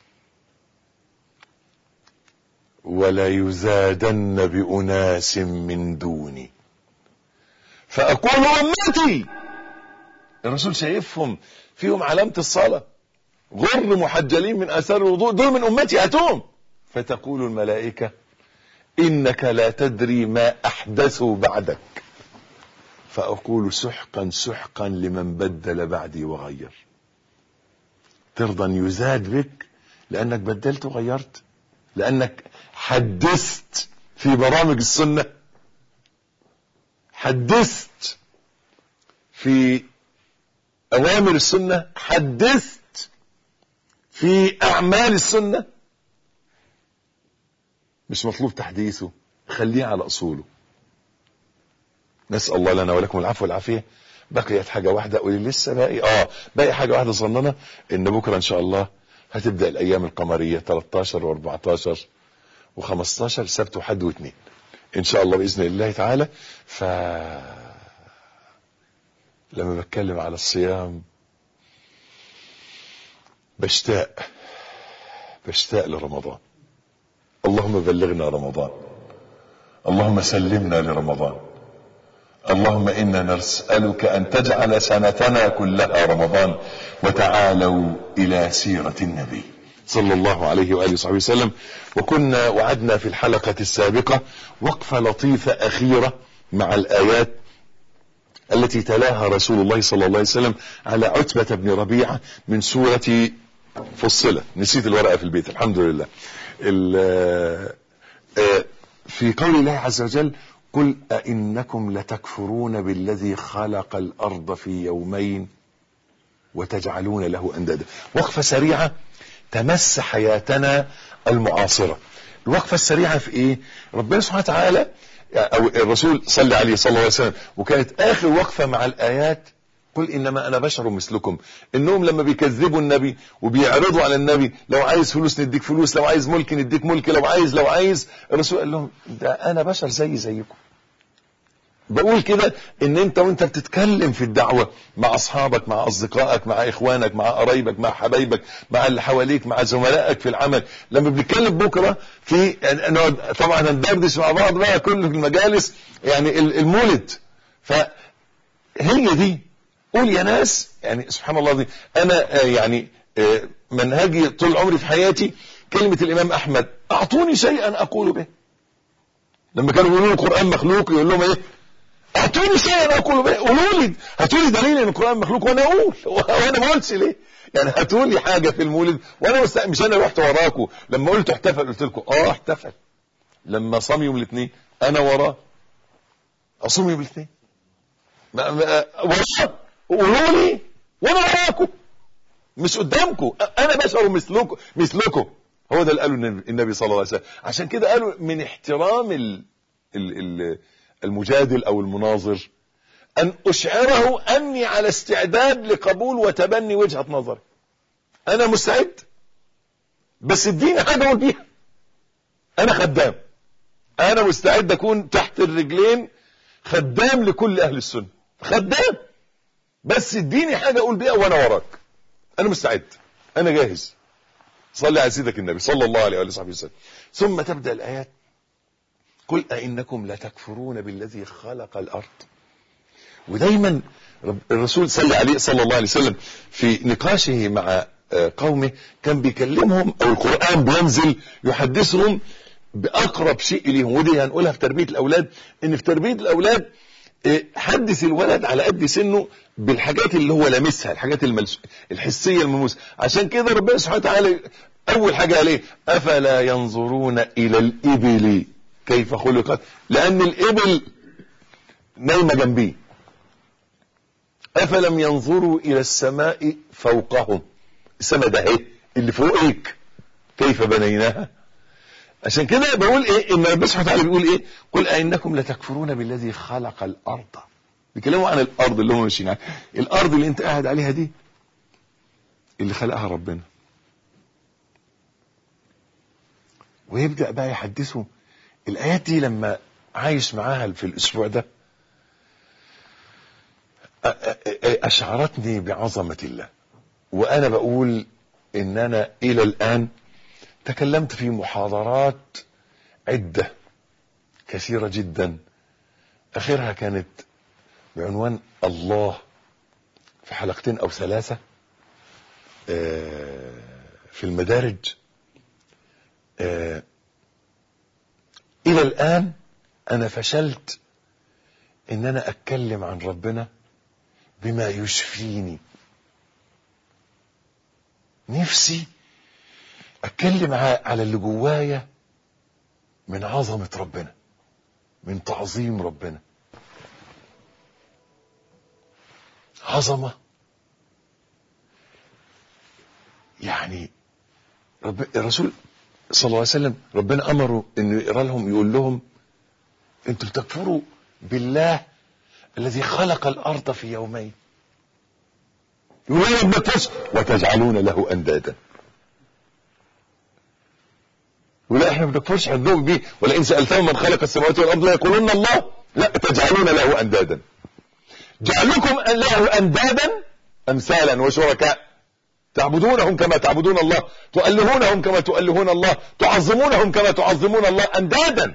ولا يزادن بأناس من دوني فأقول أمتي الرسول شايفهم فيهم علامة الصلاة غر محجلين من أثار الوضوء دول من أمتي أتوم فتقول الملائكة إنك لا تدري ما أحدثوا بعدك فأقول سحقا سحقا لمن بدل بعدي وغير ترضى أن يزاد بك لأنك بدلت وغيرت لأنك حدثت في برامج السنة حدثت في أوامر السنة حدثت في أعمال السنة مش مطلوب تحديثه خليه على أصوله نسأل الله لنا ولكم العفو والعافية بقيت حاجة واحدة قولي لسه باقي اه باقي حاجة واحدة صننا ان بكرة ان شاء الله هتبدأ الايام القمرية 13 و14 و15 سبت وحد واثنين ان شاء الله باذن الله تعالى ف لما بتكلم على الصيام بشتاق بشتاق لرمضان اللهم بلغنا رمضان اللهم سلمنا لرمضان اللهم انا نسالك ان تجعل سنتنا كلها رمضان وتعالوا الى سيره النبي صلى الله عليه واله وصحبه وسلم وكنا وعدنا في الحلقه السابقه وقفه لطيفه اخيره مع الايات التي تلاها رسول الله صلى الله عليه وسلم على عتبه بن ربيعه من سوره فصلت نسيت الورقه في البيت الحمد لله في قول الله عز وجل قل أئنكم لتكفرون بالذي خلق الأرض في يومين وتجعلون له أندادا وقفة سريعة تمس حياتنا المعاصرة الوقفة السريعة في إيه ربنا سبحانه وتعالى أو الرسول صلى عليه صلى الله عليه وسلم وكانت آخر وقفة مع الآيات قل انما انا بشر مثلكم انهم لما بيكذبوا النبي وبيعرضوا على النبي لو عايز فلوس نديك فلوس لو عايز ملك نديك ملك لو عايز لو عايز الرسول قال لهم ده انا بشر زي زيكم بقول كده ان انت وانت بتتكلم في الدعوة مع اصحابك مع اصدقائك مع اخوانك مع قرايبك مع حبايبك مع اللي حواليك مع زملائك في العمل لما بنتكلم بكرة في طبعا هندردش مع بعض بقى كل في المجالس يعني المولد فهي دي قول يا ناس يعني سبحان الله دي انا يعني منهجي طول عمري في حياتي كلمة الامام احمد اعطوني شيئا اقول به لما كانوا يقولون القرآن مخلوق يقول لهم ايه اعطوني شيئا اقول به قولوا لي هاتوا لي دليل ان القرآن مخلوق وانا اقول وانا ما قلتش ليه يعني هاتوا لي حاجة في المولد وانا مش انا رحت وراكم لما قلت احتفل قلت لكم اه احتفل لما صام يوم الاثنين انا وراه اصوم يوم الاثنين وراه قولوا لي وانا وراكم مش قدامكم انا بشر مثلكم مثلكم هو ده اللي قاله النبي صلى الله عليه وسلم عشان كده قالوا من احترام ال ال ال المجادل او المناظر أن أشعره أني على استعداد لقبول وتبني وجهة نظري أنا مستعد بس اديني حاجة أقول بيها أنا خدام أنا مستعد أكون تحت الرجلين خدام لكل أهل السنة خدام بس اديني حاجة أقول بيها وأنا وراك أنا مستعد أنا جاهز صلي على سيدك النبي صلى الله عليه وآله وصحبه وسلم ثم تبدأ الآيات قل أئنكم لتكفرون بالذي خلق الأرض ودايما رب- الرسول صلى عليه صلى الله عليه وسلم في نقاشه مع آه، قومه كان بيكلمهم او القرآن بينزل يحدثهم بأقرب شيء ليهم ودي هنقولها في تربية الأولاد إن في تربية الأولاد آه، حدث الولد على قد سنه بالحاجات اللي هو لامسها الحاجات الملس... الحسية الملموسة عشان كده ربنا سبحانه وتعالى أول حاجة عليه أفلا ينظرون إلى الإبل كيف خلقت لأن الإبل نايمة جنبيه أفلم ينظروا إلى السماء فوقهم السماء ده ايه اللي فوقك كيف بنيناها عشان كده بقول ايه ان ربنا سبحانه وتعالى بيقول ايه قل أئنكم لتكفرون بالذي خلق الأرض بيكلموا عن الأرض اللي هم ماشيين عليها الأرض اللي انت قاعد عليها دي اللي خلقها ربنا ويبدأ بقى يحدثوا الآيات دي لما عايش معاها في الأسبوع ده أ- أ- أ- أشعرتني بعظمة الله وأنا بقول إن أنا إلى الآن تكلمت في محاضرات عدة كثيرة جدا آخرها كانت بعنوان الله في حلقتين أو ثلاثة آه، في المدارج آه، إلى الآن أنا فشلت إن أنا أتكلم عن ربنا بما يشفيني نفسي اتكلم ع- على اللي جوايا من عظمة ربنا من تعظيم ربنا عظمة يعني رب الرسول صلى الله عليه وسلم ربنا امره انه يقرا لهم يقول لهم انتوا تكفروا بالله الذي خلق الارض في يومين يقول لا ما بنكفرش وتجعلون له اندادا ولا احنا ما بنكفرش عندهم بيه ولئن سالتهم من خلق السماوات والارض لا يقولون الله لا تجعلون له اندادا جعلكم له اندادا امثالا وشركاء تعبدونهم كما تعبدون الله تؤلهونهم كما تؤلهون الله تعظمونهم كما تعظمون الله اندادا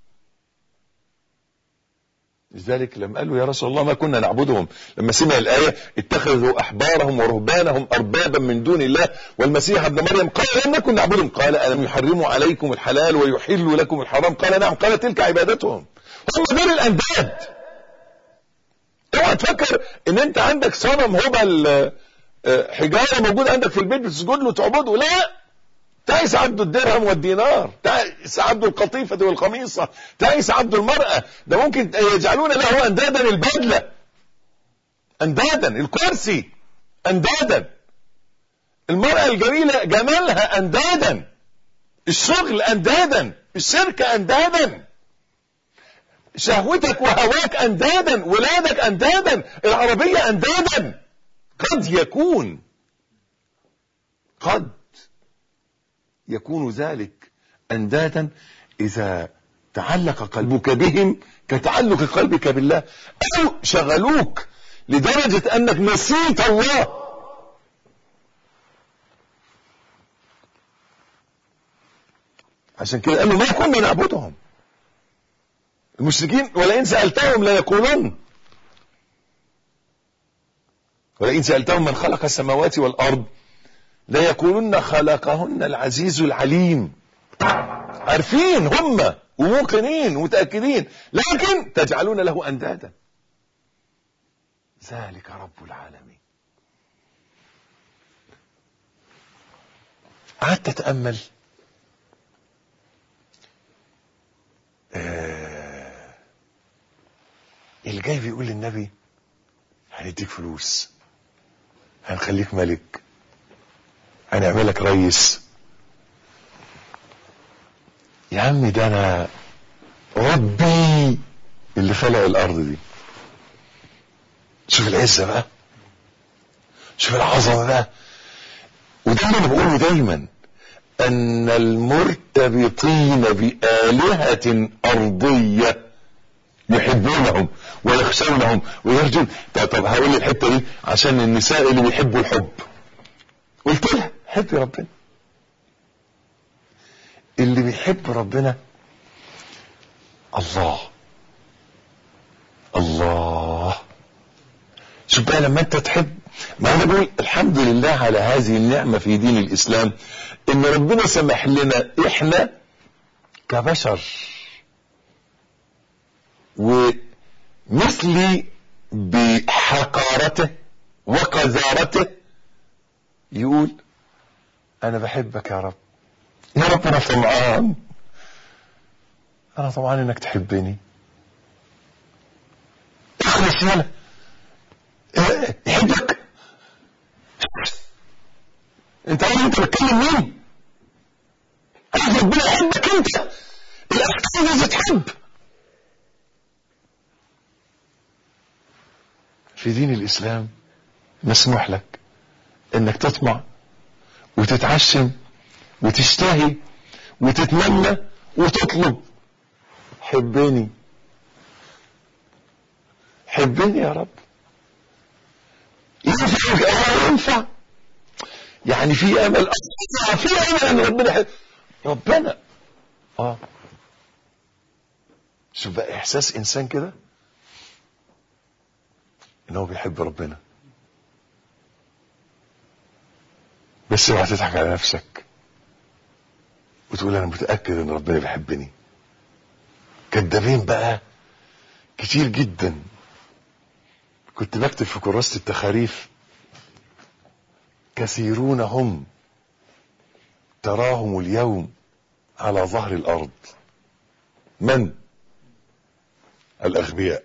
لذلك لما قالوا يا رسول الله ما كنا نعبدهم لما سمع الآية اتخذوا أحبارهم ورهبانهم أربابا من دون الله والمسيح ابن مريم قال لم نكن نعبدهم قال ألم يحرموا عليكم الحلال ويحلوا لكم الحرام قال نعم قال تلك عبادتهم هم دول الأنداد اوعى تفكر ان انت عندك صنم هبل آه، حجاره موجود عندك في البيت بتسجد له تعبده لا تعيس عبد الدرهم والدينار تعيس عبد القطيفة والقميصة تعيس عبد المرأة ده ممكن يجعلون له أندادا البدلة أندادا الكرسي أندادا المرأة الجميلة جمالها أندادا الشغل أندادا الشركة أندادا شهوتك وهواك أندادا ولادك أندادا العربية أندادا قد يكون قد يكون ذلك اندادا اذا تعلق قلبك بهم كتعلق قلبك بالله او شغلوك لدرجة انك نسيت الله عشان كده قالوا ما كنا نعبدهم المشركين ولئن سألتهم ليقولن ولئن سألتهم من خلق السماوات والأرض ليقولن خلقهن العزيز العليم عارفين هم وموقنين ومتأكدين لكن تجعلون له أندادا ذلك رب العالمين قعدت أتأمل آه اللي جاي بيقول للنبي هنديك فلوس هنخليك ملك هنعملك ريس يا عم ده انا ربي اللي خلق الارض دي شوف العزة بقى شوف العظمة بقى وده اللي انا بقوله دايما ان المرتبطين بآلهة ارضية يحبونهم ويخشونهم ويرجون طب, طب هقول الحتة دي عشان النساء اللي بيحبوا الحب قلت لها حبي ربنا اللي بيحب ربنا الله الله شوف بقى لما انت تحب ما انا بقول الحمد لله على هذه النعمة في دين الاسلام ان ربنا سمح لنا احنا كبشر ومثلي بحقارته وقذارته يقول انا بحبك يا رب يا رب انا طمعان انا طمعان انك تحبني اخلص يلا اه، يحبك انت عارف انت بتكلم مين عايز ربنا يحبك انت الافكار لازم تحب في دين الاسلام مسموح لك انك تطمع وتتعشم وتشتهي وتتمنى وتطلب حبني حبني يا رب ينفع اه ينفع يعني في امل آه، في امل ان ربنا يحب ربنا اه شوف بقى احساس انسان كده ان هو بيحب ربنا بس اوعى تضحك على نفسك وتقول انا متاكد ان ربنا بيحبني كدابين بقى كتير جدا كنت بكتب في كراسة التخاريف كثيرون هم تراهم اليوم على ظهر الارض من الاغبياء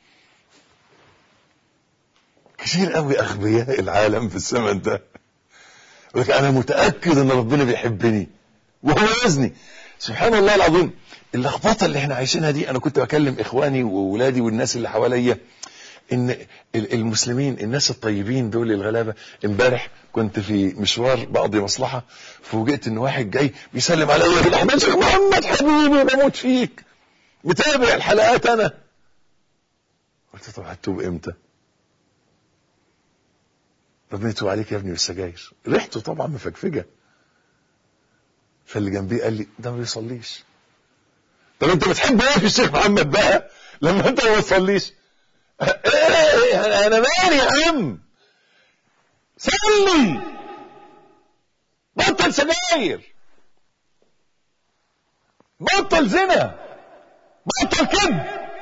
كتير قوي اغبياء العالم في الزمن ده يقول لك انا متاكد ان ربنا بيحبني وهو يزني سبحان الله العظيم اللخبطه اللي احنا عايشينها دي انا كنت بكلم اخواني واولادي والناس اللي حواليا ان ال- المسلمين الناس الطيبين دول الغلابه امبارح كنت في مشوار بقضي مصلحه فوجئت ان واحد جاي بيسلم عليا بالاحمد شيخ محمد حبيبي بموت فيك متابع الحلقات انا قلت طب هتوب امتى؟ ربنا يتوب عليك يا ابني بالسجاير ريحته طبعا مفكفجه فاللي جنبيه قال لي ده ما بيصليش طب انت بتحب ايه في الشيخ محمد بقى لما انت ما بتصليش ايه انا مالي يا عم صلي بطل سجاير بطل زنا بطل كذب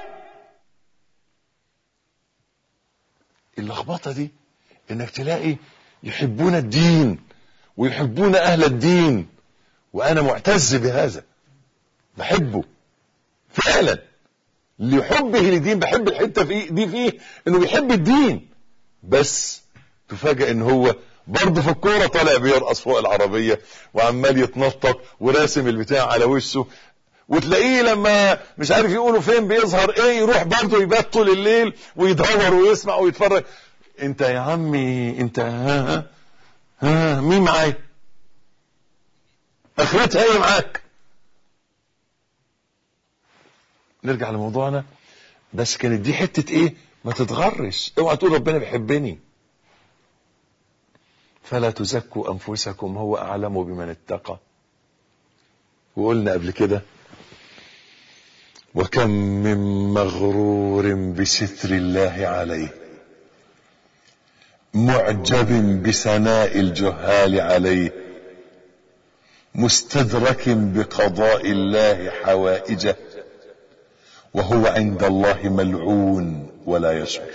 اللخبطه دي انك تلاقي يحبون الدين ويحبون اهل الدين وانا معتز بهذا بحبه فعلا لحبه للدين بحب الحته في دي فيه انه بيحب الدين بس تفاجئ ان هو برضه في الكوره طالع بيرقص فوق العربيه وعمال يتنطط وراسم البتاع على وشه وتلاقيه لما مش عارف يقولوا فين بيظهر ايه يروح برضه يبات طول الليل ويدور ويسمع ويتفرج انت يا عمي انت ها ها, ها مين معايا اخرتها ايه معاك نرجع لموضوعنا بس كانت دي حتة ايه ما تتغرش اوعى تقول ربنا بيحبني فلا تزكوا انفسكم هو اعلم بمن اتقى وقلنا قبل كده وكم من مغرور بستر الله عليه معجب بثناء الجهال عليه مستدرك بقضاء الله حوائجه وهو عند الله ملعون ولا يشعر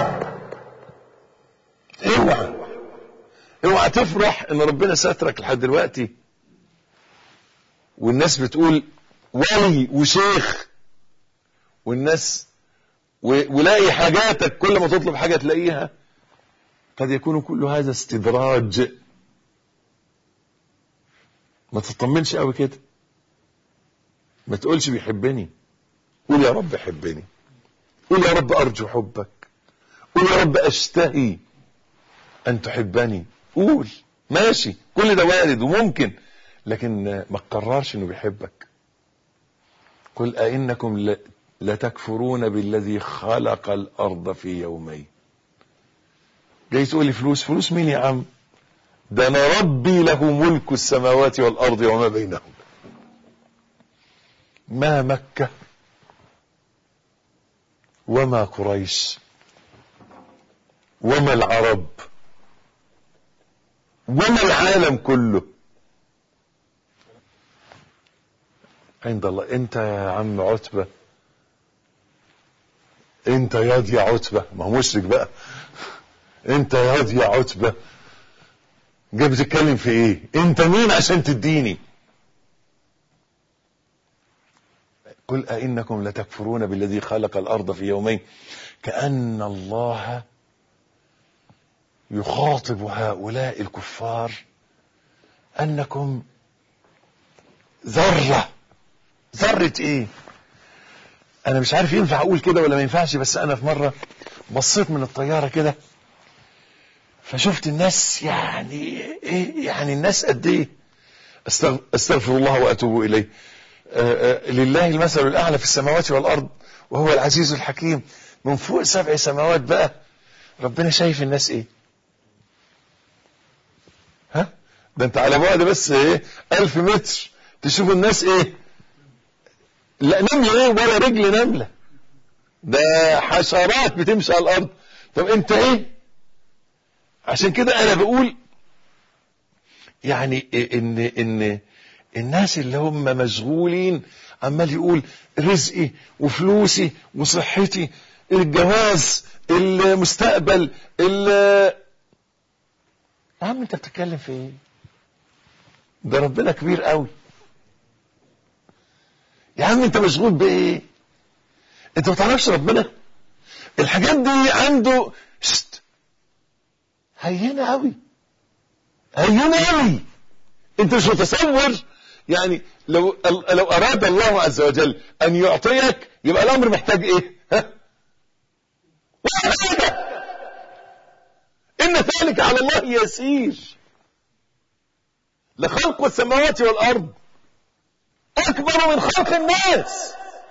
اوعى اوعى تفرح ان ربنا سترك لحد دلوقتي والناس بتقول ولي وشيخ والناس و- ولاقي حاجاتك كل ما تطلب حاجة تلاقيها قد يكون كل هذا استدراج ما تطمنش قوي كده ما تقولش بيحبني قول يا رب حبني قول يا رب ارجو حبك قول يا رب اشتهي ان تحبني قول ماشي كل ده وارد وممكن لكن ما تقررش انه بيحبك قل أئنكم ل- لتكفرون بالذي خلق الأرض في يومين جاي تقول لي فلوس فلوس مين يا عم ده أنا ربي له ملك السماوات والأرض وما بينهم ما مكة وما قريش وما العرب وما العالم كله عند الله انت يا عم عتبة انت ياض يا عتبة ما هو مشرك بقى انت ياض يا عتبة جاي بتتكلم في ايه انت مين عشان تديني قل أئنكم لتكفرون بالذي خلق الأرض في يومين كأن الله يخاطب هؤلاء الكفار أنكم ذرة ذرة ايه انا مش عارف ينفع اقول كده ولا ما ينفعش بس انا في مرة بصيت من الطيارة كده فشفت الناس يعني ايه يعني الناس قد ايه أستغ- استغفر الله واتوب اليه آه، آه، لله المثل الاعلى في السماوات والارض وهو العزيز الحكيم من فوق سبع سماوات بقى ربنا شايف الناس ايه ها ده انت على بعد بس ايه الف متر تشوف الناس ايه لا نملة ايه ولا رجل نملة ده حشرات بتمشي على الارض طب انت ايه عشان كده انا بقول يعني إيه ان ان الناس اللي هم مشغولين عمال يقول رزقي وفلوسي وصحتي الجواز المستقبل ال يا عم انت بتتكلم في ايه ده ربنا كبير قوي يا عم انت مشغول بايه انت ما تعرفش ربنا الحاجات دي عنده شت هينه قوي هينه قوي انت مش متصور يعني لو لو اراد الله عز وجل ان يعطيك يبقى الامر محتاج ايه ها ولا حاجة. ان ذلك على الله يسير لخلق السماوات والارض اكبر من خلق الناس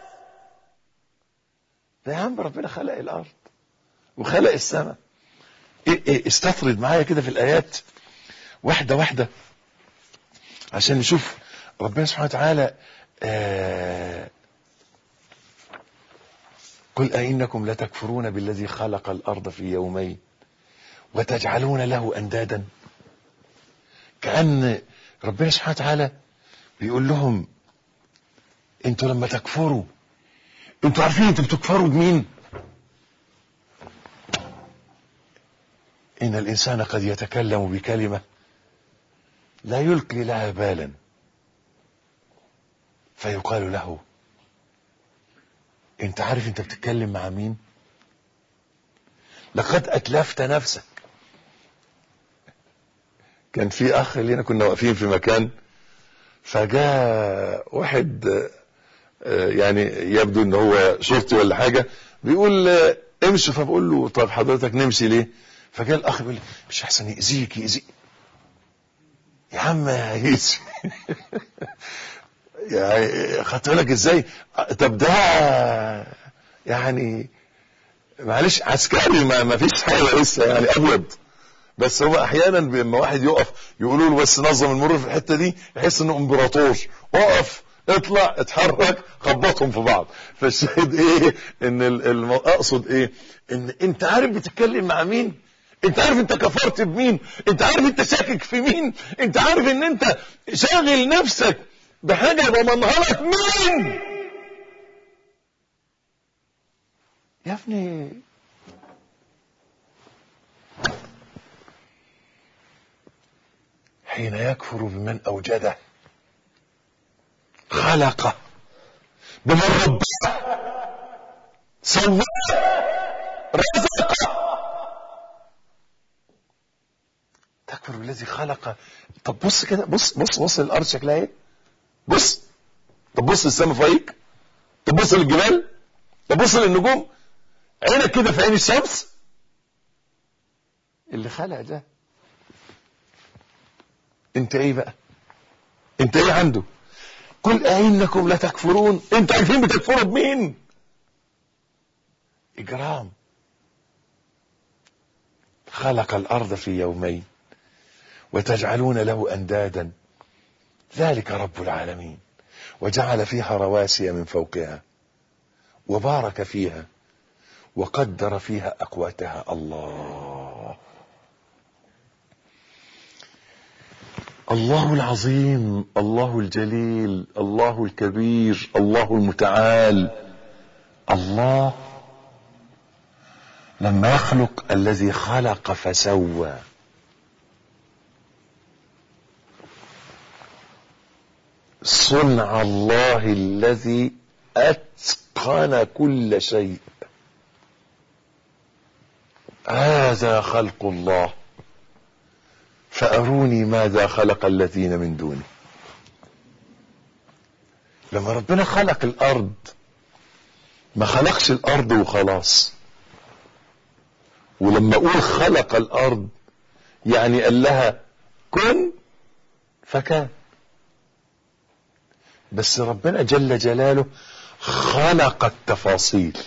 ده يا عم ربنا خلق الارض وخلق السماء إيه إيه استطرد معايا كده في الايات واحده واحده عشان نشوف ربنا سبحانه وتعالى آه قل أئنكم لتكفرون بالذي خلق الأرض في يومين وتجعلون له أندادا كأن ربنا سبحانه وتعالى بيقول لهم انتوا لما تكفروا انتوا عارفين انتوا بتكفروا بمين ان الانسان قد يتكلم بكلمه لا يلقي لها بالا فيقال له انت عارف انت بتتكلم مع مين لقد اتلفت نفسك كان في اخ لينا كنا واقفين في مكان فجاء واحد آه، يعني يبدو ان هو شرطي ولا حاجه بيقول آه، امشي فبقول له طب حضرتك نمشي ليه فجاء الاخ بيقول لي مش احسن يأذيك يأذيك يا عم يأذي يعني خدت بالك ازاي طب ده يعني معلش عسكري ما, ما فيش حاجه لسه يعني ابيض بس هو احيانا لما واحد يقف يقولوا له بس نظم المرور في الحته دي يحس انه امبراطور اقف اطلع اتحرك خبطهم في بعض فالشاهد ايه ان ال- الم- اقصد ايه ان انت عارف بتتكلم مع مين انت عارف انت كفرت بمين انت عارف انت شاكك في مين انت عارف ان انت شاغل نفسك بحاجه ضمنها لك مين يا ابني حين يكفر بمن اوجده خلقه بمن ربه سواه رزقه تكفر بالذي خلق طب بص كده بص بص بص الارض شكلها ايه بص طب بص للسما فوقيك طب بص للجبال طب بص للنجوم عينك كده في عين الشمس اللي خلق ده انت ايه بقى انت ايه عنده قل أئنكم لتكفرون انت عارفين بتكفروا بمين اجرام خلق الارض في يومين وتجعلون له اندادا ذلك رب العالمين وجعل فيها رواسي من فوقها وبارك فيها وقدر فيها اقواتها الله الله العظيم الله الجليل الله الكبير الله المتعال الله لما يخلق الذي خلق فسوى صنع الله الذي اتقن كل شيء هذا خلق الله فاروني ماذا خلق الذين من دونه لما ربنا خلق الارض ما خلقش الارض وخلاص ولما اقول خلق الارض يعني قال لها كن فكان بس ربنا جل جلاله خلق التفاصيل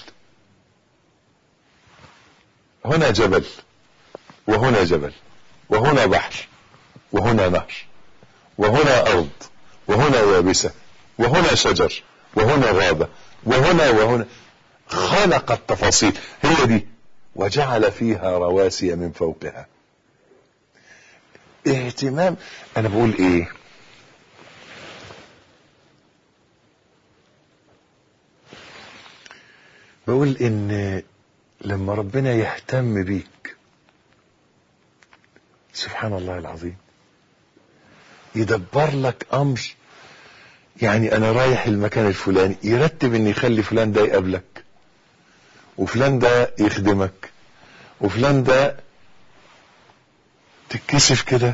هنا جبل وهنا جبل وهنا بحر وهنا نهر وهنا ارض وهنا يابسه وهنا شجر وهنا غابه وهنا وهنا خلق التفاصيل هي دي وجعل فيها رواسي من فوقها اهتمام انا بقول ايه بقول ان لما ربنا يهتم بيك سبحان الله العظيم يدبر لك امر يعني انا رايح المكان الفلاني يرتب ان يخلي فلان ده يقابلك وفلان ده يخدمك وفلان ده تتكسف كده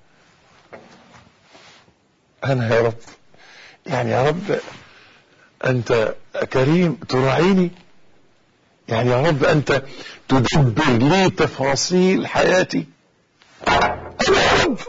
انا يا رب يعني يا رب انت كريم تراعيني يعني يا رب انت تدبر لي تفاصيل حياتي انا يا رب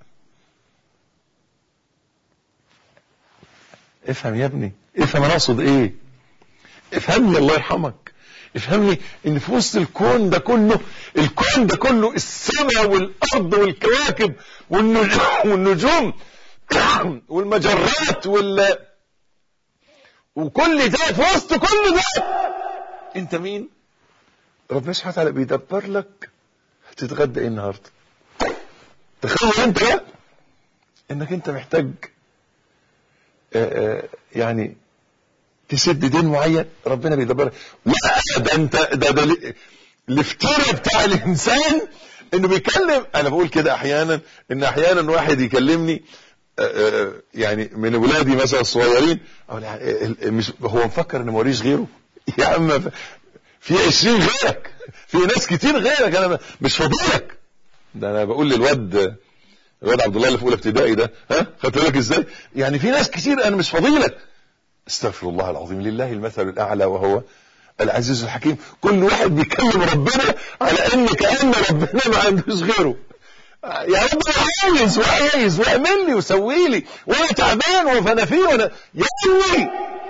افهم يا ابني افهم انا اقصد ايه افهمني الله يرحمك افهمني ان في وسط الكون ده كله الكون ده كله السماء والارض والكواكب والنجوم, والنجوم والمجرات وال وكل ده في وسط كل ده انت مين ربنا سبحانه وتعالى بيدبر لك هتتغدى ايه النهارده تخيل انت بقى انك انت محتاج آآ آآ يعني تسد دين معين ربنا بيدبر لا ده انت ده ده الافتراء بتاع الانسان انه بيكلم انا بقول كده احيانا ان احيانا واحد يكلمني آآ يعني من ولادي مثلا الصغيرين مش هو مفكر ان موريش غيره يا عم في 20 غيرك في ناس كتير غيرك انا مش فاضيلك ده انا بقول للواد الواد عبد الله اللي في اولى ابتدائي ده ها خدت بالك ازاي يعني في ناس كتير انا مش فاضيلك استغفر الله العظيم لله المثل الاعلى وهو العزيز الحكيم كل واحد بيكلم ربنا على ان كان ربنا ما عندوش غيره يا رب انا عايز وعايز واعمل لي وسوي لي وانا تعبان وفانا فيه وانا يا ابني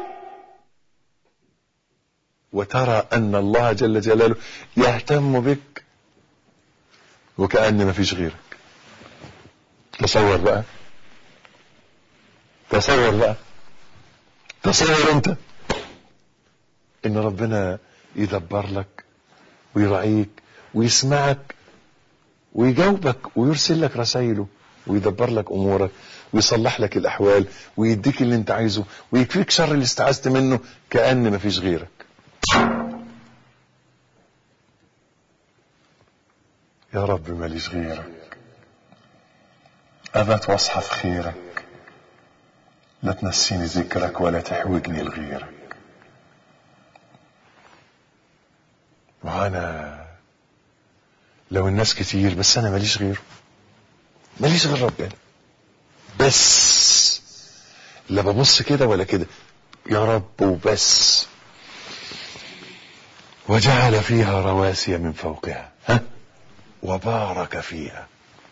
وترى ان الله جل جلاله يهتم بك وكأن ما فيش غيرك تصور بقى تصور بقى تصور انت ان ربنا يدبر لك ويراعيك ويسمعك ويجاوبك ويرسل لك رسائله ويدبر لك امورك ويصلح لك الاحوال ويديك اللي انت عايزه ويكفيك شر اللي استعذت منه كأن ما فيش غيرك يا رب ماليش غيرك أبت واصحف خيرك لا تنسيني ذكرك ولا تحوجني لغيرك وأنا لو الناس كتير بس أنا ماليش غيره ماليش غير ربنا بس لا ببص كده ولا كده يا رب وبس وجعل فيها رواسي من فوقها ها وبارك فيها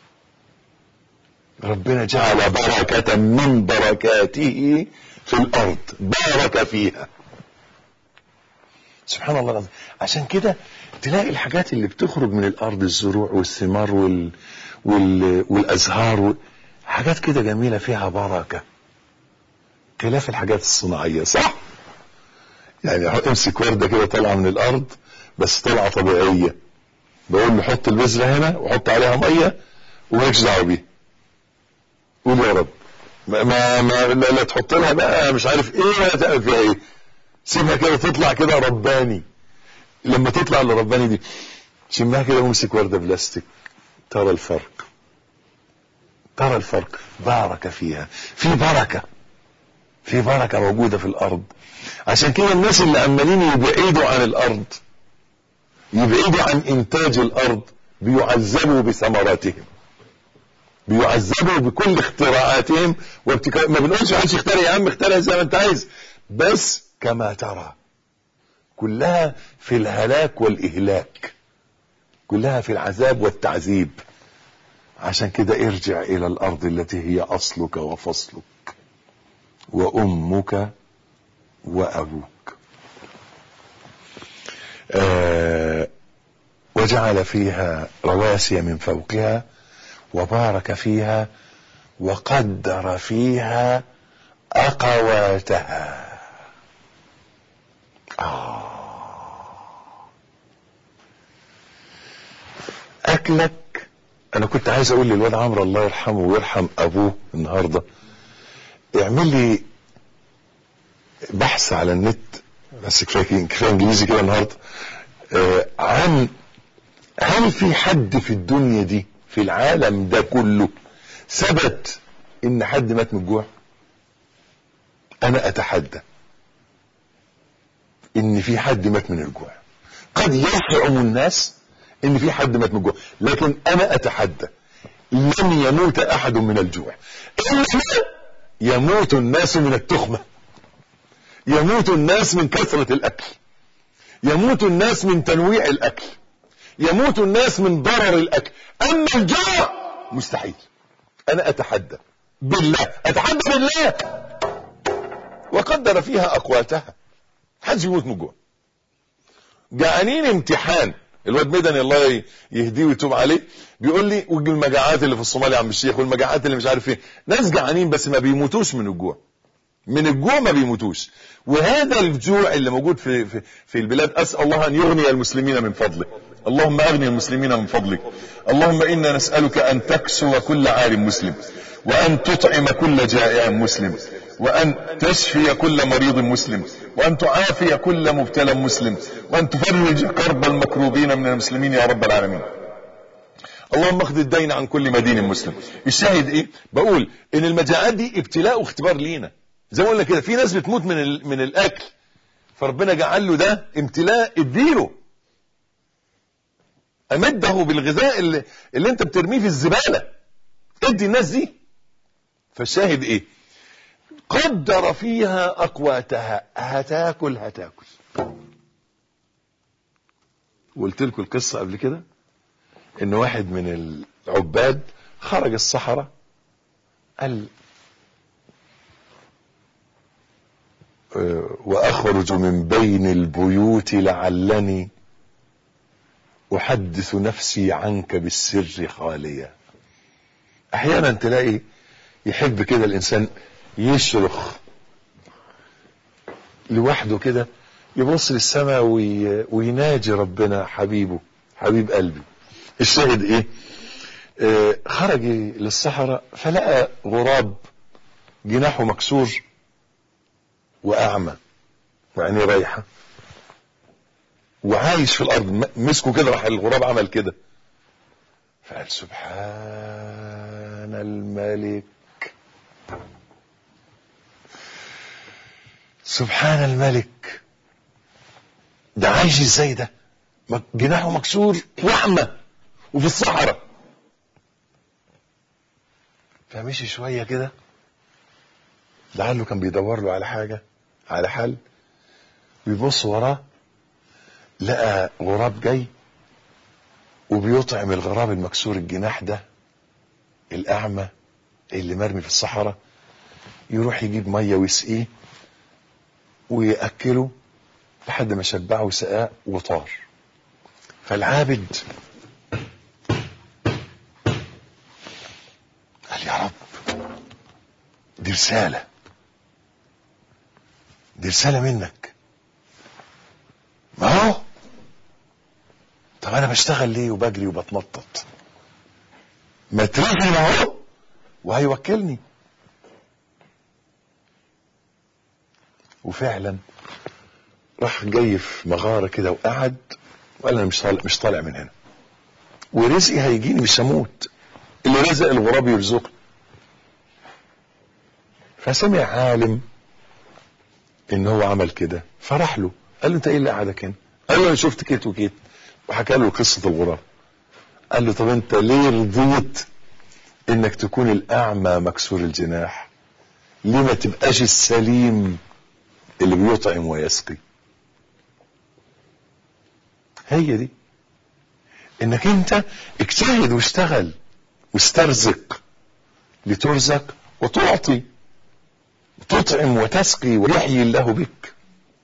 ربنا جعل بركة من بركاته في الأرض بارك فيها سبحان الله العظيم عشان كده تلاقي الحاجات اللي بتخرج من الأرض الزروع والثمار وال... وال... والأزهار و... حاجات كده جميلة فيها بركة خلاف الحاجات الصناعية صح يعني امسك وردة كده طالعة من الأرض بس طالعة طبيعية بقول له حط البذرة هنا وحط عليها مية ومالكش دعوة بيها قول يا رب ما ما, ما لا, لا تحط لها بقى مش عارف ايه ولا تعمل فيها ايه سيبها كده تطلع كده رباني لما تطلع الرباني دي شمها كده وامسك ورده بلاستيك ترى الفرق ترى الفرق بارك فيها في بركه في بركه موجوده في الارض عشان كده الناس اللي عمالين يبعدوا عن الارض يبعدوا عن انتاج الارض بيعذبوا بثمراتهم بيعذبوا بكل اختراعاتهم وابتكار ما بنقولش محدش يخترع يا عم اخترع زي ما انت عايز بس كما ترى كلها في الهلاك والاهلاك كلها في العذاب والتعذيب عشان كده ارجع الى الارض التي هي اصلك وفصلك وامك وابوك آه وجعل فيها رواسي من فوقها وبارك فيها وقدر فيها أقواتها آه. أكلك أنا كنت عايز أقول للواد عمرو الله يرحمه ويرحم أبوه النهاردة اعمل لي بحث على النت بس كفاية كفاية إنجليزي كده النهاردة آه عن هل في حد في الدنيا دي في العالم ده كله ثبت ان حد مات من الجوع انا اتحدى ان في حد مات من الجوع قد يزعم الناس ان في حد مات من الجوع لكن انا اتحدى لن يموت احد من الجوع انما يموت الناس من التخمه يموت الناس من كثره الاكل يموت الناس من تنويع الاكل يموت الناس من ضرر الاكل اما الجوع مستحيل انا اتحدى بالله اتحدى بالله وقدر فيها اقواتها محدش يموت من الجوع جعانين امتحان الواد مدني الله يهديه ويتوب عليه بيقول لي والمجاعات اللي في الصومال يا عم الشيخ والمجاعات اللي مش عارف ايه ناس جعانين بس ما بيموتوش من الجوع من الجوع ما بيموتوش وهذا الجوع اللي موجود في في, في البلاد اسال الله ان يغني المسلمين من فضله اللهم اغني المسلمين من فضلك اللهم انا نسالك ان تكسو كل عالم مسلم وان تطعم كل جائع مسلم وان تشفي كل مريض مسلم وان تعافي كل مبتلى مسلم وان تفرج كرب المكروبين من المسلمين يا رب العالمين اللهم اخذ الدين عن كل مدين مسلم الشاهد ايه بقول ان المجاعات دي ابتلاء واختبار لينا زي ما قلنا كده في ناس بتموت من من الاكل فربنا جعل له ده امتلاء اديله امده بالغذاء اللي, اللي انت بترميه في الزباله ادي الناس دي فالشاهد ايه قدر فيها اقواتها هتاكل هتاكل وقلت لكم القصه قبل كده ان واحد من العباد خرج الصحراء قال واخرج من بين البيوت لعلني احدث نفسي عنك بالسر خاليا احيانا تلاقي يحب كده الانسان يشرخ لوحده كده يبص للسماء وي... ويناجي ربنا حبيبه حبيب قلبي الشاهد ايه آه خرج للصحراء فلقى غراب جناحه مكسور واعمى وعينيه رايحه وعايش في الارض مسكه كده راح الغراب عمل كده فقال سبحان الملك سبحان الملك ده عايش ازاي ده جناحه مكسور واعمى وفي الصحراء فمشي شويه كده لعله كان بيدور له على حاجه على حل بيبص وراه لقى غراب جاي وبيطعم الغراب المكسور الجناح ده الأعمى اللي مرمي في الصحراء يروح يجيب مية ويسقيه ويأكله لحد ما شبعه وسقاه وطار فالعابد قال يا رب دي رسالة دي رسالة منك ما هو طب انا بشتغل ليه وبجري وبتنطط ما تريحني ما هو وهيوكلني وفعلا راح جاي في مغاره كده وقعد وقال انا مش طالع مش طالع من هنا ورزقي هيجيني مش هموت اللي رزق الغراب يرزقني فسمع عالم ان هو عمل كده فراح له قال له انت ايه اللي قعدك هنا قال له انا شفت كيت وكيت وحكى له قصه الغراب قال له طب انت ليه رضيت انك تكون الاعمى مكسور الجناح ليه ما تبقاش السليم اللي بيطعم ويسقي هي دي انك انت اجتهد واشتغل واسترزق لترزق وتعطي تطعم وتسقي ويحيي الله بك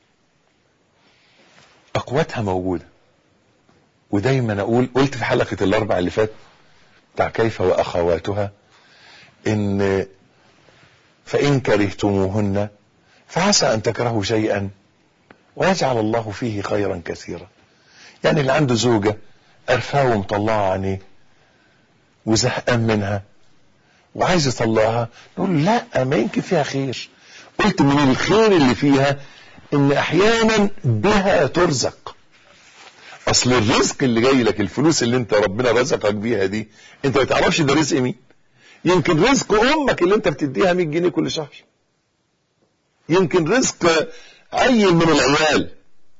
اقواتها موجوده ودايما اقول قلت في حلقه الاربع اللي فات بتاع كيف واخواتها ان فان كرهتموهن فعسى ان تكرهوا شيئا ويجعل الله فيه خيرا كثيرا يعني اللي عنده زوجه قرفاه ومطلعه عينيه وزهقان منها وعايز يطلعها نقول لا ما يمكن فيها خير قلت من الخير اللي فيها ان احيانا بها ترزق اصل الرزق اللي جاي لك الفلوس اللي انت ربنا رزقك بيها دي انت ما تعرفش ده رزق مين يمكن رزق امك اللي انت بتديها 100 جنيه كل شهر يمكن رزق عيل من العيال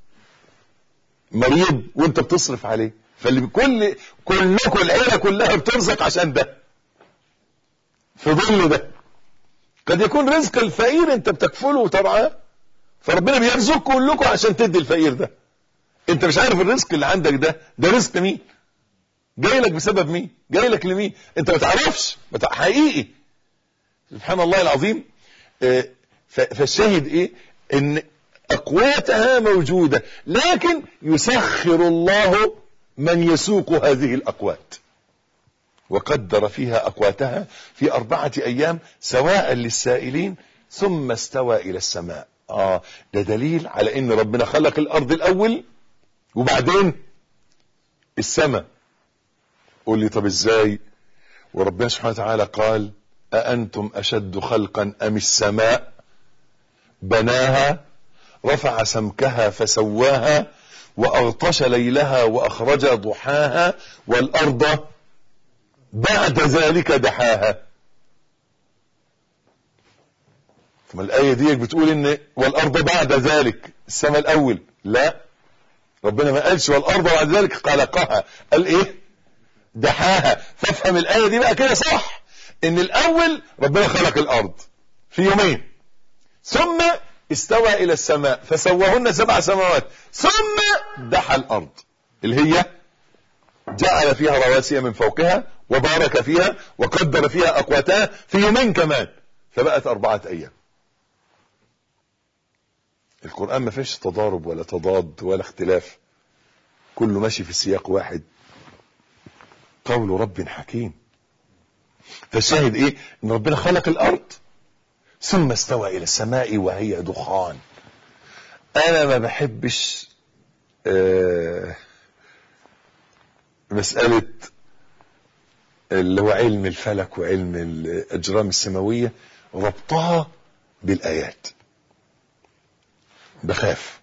مريض وانت بتصرف عليه فاللي كل كلكم العيله كلها بترزق عشان ده في ظل ده قد يكون رزق الفقير انت بتكفله وترعاه فربنا بيرزقكم كلكم عشان تدي الفقير ده انت مش عارف الرزق اللي عندك ده ده رزق مين جاي لك بسبب مين جاي لك لمين انت ما تعرفش بتع... حقيقي سبحان الله العظيم اه ف... فالشاهد ايه ان اقواتها موجودة لكن يسخر الله من يسوق هذه الاقوات وقدر فيها اقواتها في اربعة ايام سواء للسائلين ثم استوى الى السماء اه ده دليل على ان ربنا خلق الارض الاول وبعدين السماء قول لي طب ازاي وربنا سبحانه وتعالى قال أأنتم أشد خلقا أم السماء بناها رفع سمكها فسواها وأغطش ليلها وأخرج ضحاها والأرض بعد ذلك دحاها ثم الآية دي بتقول إن والأرض بعد ذلك السماء الأول لا ربنا ما قالش والأرض بعد ذلك خلقها قال إيه دحاها فافهم الآية دي بقى كده صح إن الأول ربنا خلق الأرض في يومين ثم استوى إلى السماء فسواهن سبع سماوات ثم دحى الأرض اللي هي جعل فيها رواسي من فوقها وبارك فيها وقدر فيها أقواتها في يومين كمان فبقت أربعة أيام القرآن ما فيش تضارب ولا تضاد ولا اختلاف كله ماشي في سياق واحد قول رب حكيم فالشاهد ايه ان ربنا خلق الارض ثم استوى الى السماء وهي دخان انا ما بحبش آه مسألة اللي هو علم الفلك وعلم الاجرام السماوية ربطها بالايات بخاف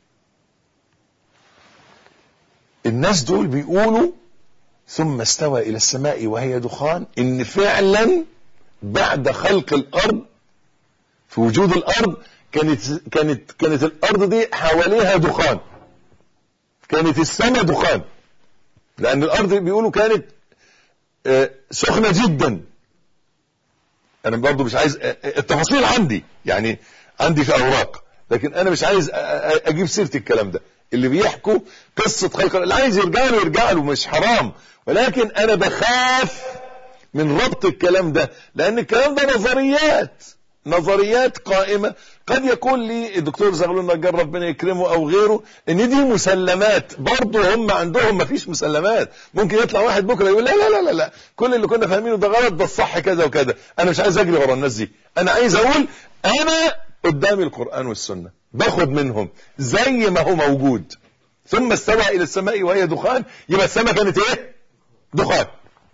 الناس دول بيقولوا ثم استوى الى السماء وهي دخان ان فعلا بعد خلق الارض في وجود الارض كانت كانت كانت الارض دي حواليها دخان كانت السماء دخان لان الارض بيقولوا كانت سخنه جدا انا برضو مش عايز التفاصيل عندي يعني عندي في اوراق لكن انا مش عايز اجيب سيره الكلام ده اللي بيحكوا قصة خلق اللي عايز يرجع له يرجع له مش حرام ولكن انا بخاف من ربط الكلام ده لان الكلام ده نظريات نظريات قائمة قد يقول لي الدكتور زغلول النجار ربنا يكرمه او غيره ان دي مسلمات برضه هم عندهم ما فيش مسلمات ممكن يطلع واحد بكره يقول لا لا لا لا لا كل اللي كنا فاهمينه ده غلط ده الصح كذا وكذا انا مش عايز اجري ورا الناس دي انا عايز اقول انا قدامي القرآن والسنة باخد منهم زي ما هو موجود ثم استوى الى السماء وهي دخان يبقى السماء كانت ايه دخان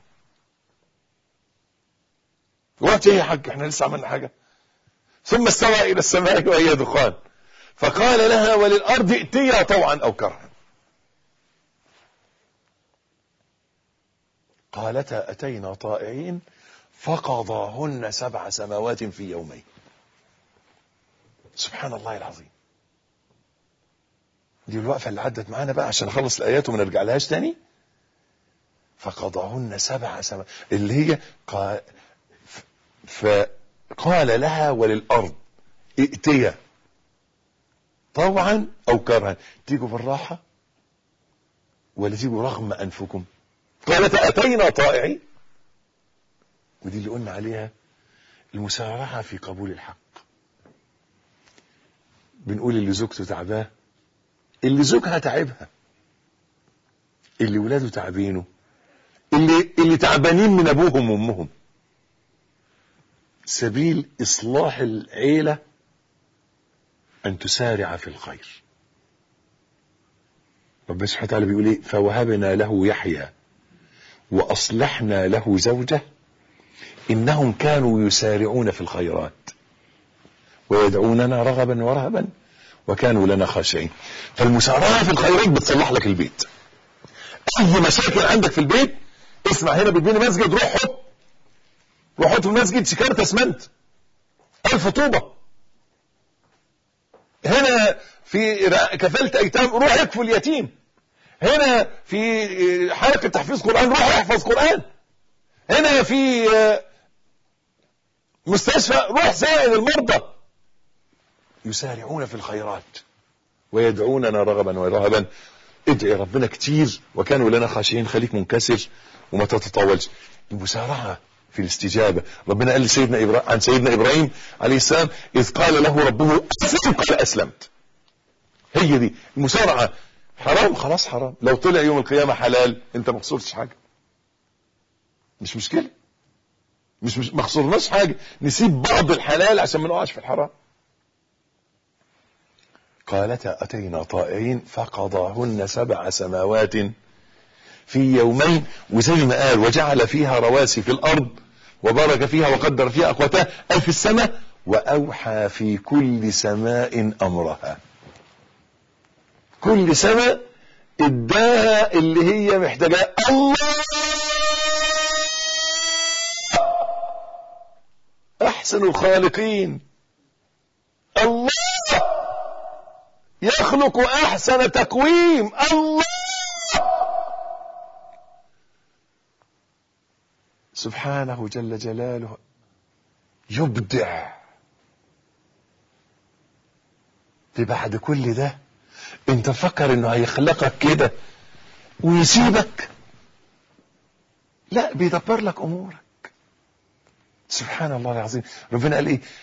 وقت ايه يا حاج احنا لسه عملنا حاجه ثم استوى الى السماء وهي دخان فقال لها وللارض ائتيا طوعا او كرها قالتا اتينا طائعين فقضاهن سبع سماوات في يومين سبحان الله العظيم دي الوقفه اللي عدت معانا بقى عشان نخلص الايات وما نرجع لهاش تاني فقضاهن سبع سماوات اللي هي قال فقال لها وللارض ائتيا طوعا او كرها تيجوا بالراحه ولا تيجوا رغم انفكم قالت اتينا طائعين ودي اللي قلنا عليها المسارعه في قبول الحق بنقول اللي زوجته تعباه اللي زوجها تعبها اللي ولاده تعبينه اللي اللي تعبانين من ابوهم وامهم سبيل اصلاح العيله ان تسارع في الخير ربنا سبحانه وتعالى بيقول ايه فوهبنا له يحيى واصلحنا له زوجه انهم كانوا يسارعون في الخيرات ويدعوننا رغبا ورهبا وكانوا لنا خاشعين فالمسارعه في الخيرات بتصلح لك البيت اي مشاكل عندك في البيت اسمع هنا بتبني مسجد روح حط روح حط في المسجد شكارة اسمنت ألف طوبة هنا في كفالة أيتام روح يكفل اليتيم هنا في حلقة تحفيظ قرآن روح يحفظ قرآن هنا في مستشفى روح سائل المرضى يسارعون في الخيرات ويدعوننا رغبا ورهبا ادعي ربنا كتير وكانوا لنا خاشعين خليك منكسر وما تتطاولش المسارعة في الاستجابة ربنا قال لسيدنا إبراهيم عن سيدنا إبراهيم عليه السلام إذ قال له ربه أسلم قال أسلمت هي دي المسارعة حرام خلاص حرام لو طلع يوم القيامة حلال انت ما خسرتش حاجة مش مشكلة مش, مش ما خسرناش حاجة نسيب بعض الحلال عشان ما نقعش في الحرام قالتا أتينا طائعين فقضاهن سبع سماوات في يومين وزي ما قال وجعل فيها رواسي في الأرض وبارك فيها وقدر فيها أقواتها أي في السماء وأوحى في كل سماء أمرها كل سماء اداها اللي هي محتاجاه الله أحسن الخالقين الله يخلق أحسن تقويم الله سبحانه جل جلاله يبدع بعد كل ده انت فكر انه هيخلقك كده ويسيبك لا بيدبر لك امورك سبحان الله العظيم ربنا قال ايه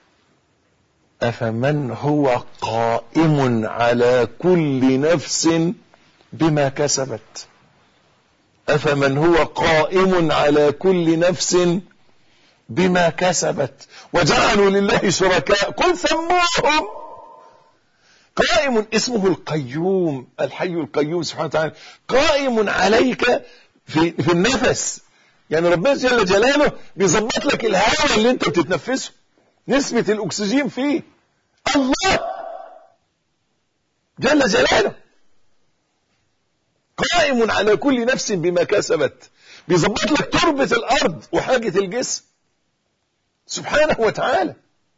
افمن هو قائم على كل نفس بما كسبت افمن هو قائم على كل نفس بما كسبت وجعلوا لله شركاء قل سموهم قائم اسمه القيوم الحي القيوم سبحانه وتعالى قائم عليك في, في النفس يعني ربنا جل جلاله بيظبط لك الهواء اللي انت بتتنفسه نسبة الاكسجين فيه الله جل جلاله قائم على كل نفس بما كسبت بيظبط لك تربة الارض وحاجة الجسم سبحانه وتعالى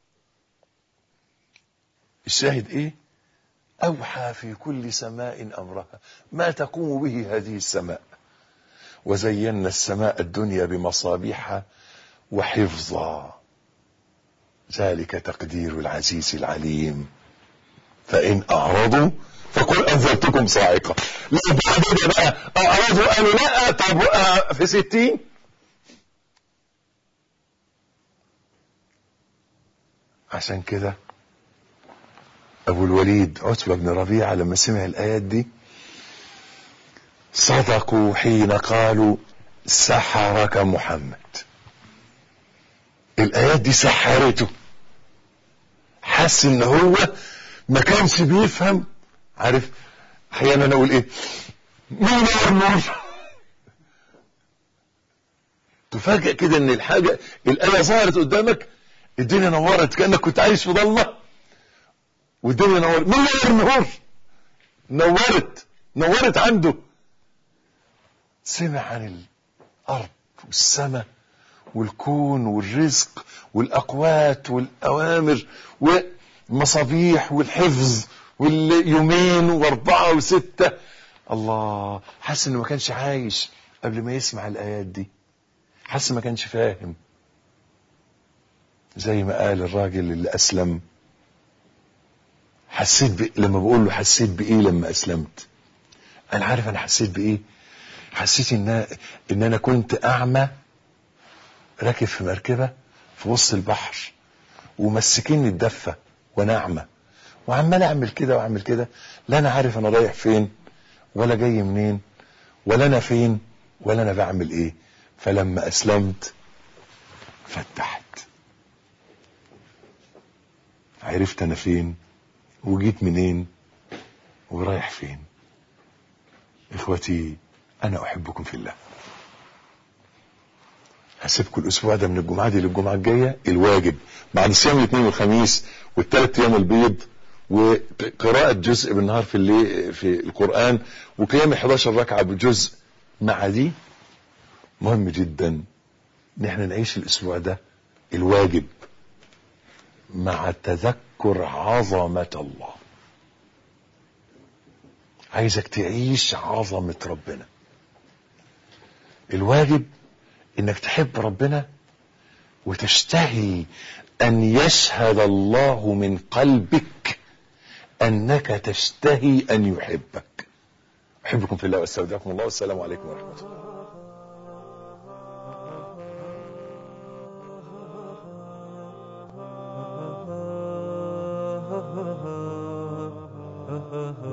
الشاهد ايه اوحى في كل سماء امرها ما تقوم به هذه السماء وزينا السماء الدنيا بمصابيح وحفظا ذلك تقدير العزيز العليم فإن أعرضوا فقل انذرتكم صاعقه لا بعد كده بقى ارادوا قالوا لا طب آه، في ستين عشان كده ابو الوليد عتبة بن ربيعة لما سمع الايات دي صدقوا حين قالوا سحرك محمد الايات دي سحرته حس ان هو ما كانش بيفهم عارف احيانا اقول ايه نور نور تفاجئ كده ان الحاجه الايه ظهرت قدامك الدنيا نورت كانك كنت عايش في ضلمه والدنيا نورت نور نور نورت نورت عنده سمع عن الارض والسماء والكون والرزق والاقوات والاوامر والمصابيح والحفظ واليومين واربعه وسته الله حس انه ما كانش عايش قبل ما يسمع الايات دي حس ما كانش فاهم زي ما قال الراجل اللي اسلم حسيت ب... لما بقول له حسيت بايه لما اسلمت انا عارف انا حسيت بايه حسيت ان ان انا كنت اعمى راكب في مركبه في وسط البحر ومسكني الدفه وانا اعمى وعمال اعمل كده واعمل كده لا انا عارف انا رايح فين ولا جاي منين ولا انا فين ولا انا بعمل ايه فلما اسلمت فتحت عرفت انا فين وجيت منين ورايح فين اخوتي انا احبكم في الله هسيبكم الاسبوع ده من الجمعه دي للجمعه الجايه الواجب بعد صيام الاثنين والخميس والثلاث ايام البيض وقراءة جزء بالنهار في الليل في القرآن وقيام 11 ركعة بجزء مع دي مهم جدا ان احنا نعيش الاسبوع ده الواجب مع تذكر عظمة الله عايزك تعيش عظمة ربنا الواجب انك تحب ربنا وتشتهي ان يشهد الله من قلبك انك تشتهي ان يحبك احبكم في الله واستودعكم الله والسلام عليكم ورحمه الله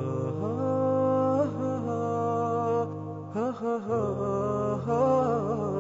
ha ha ha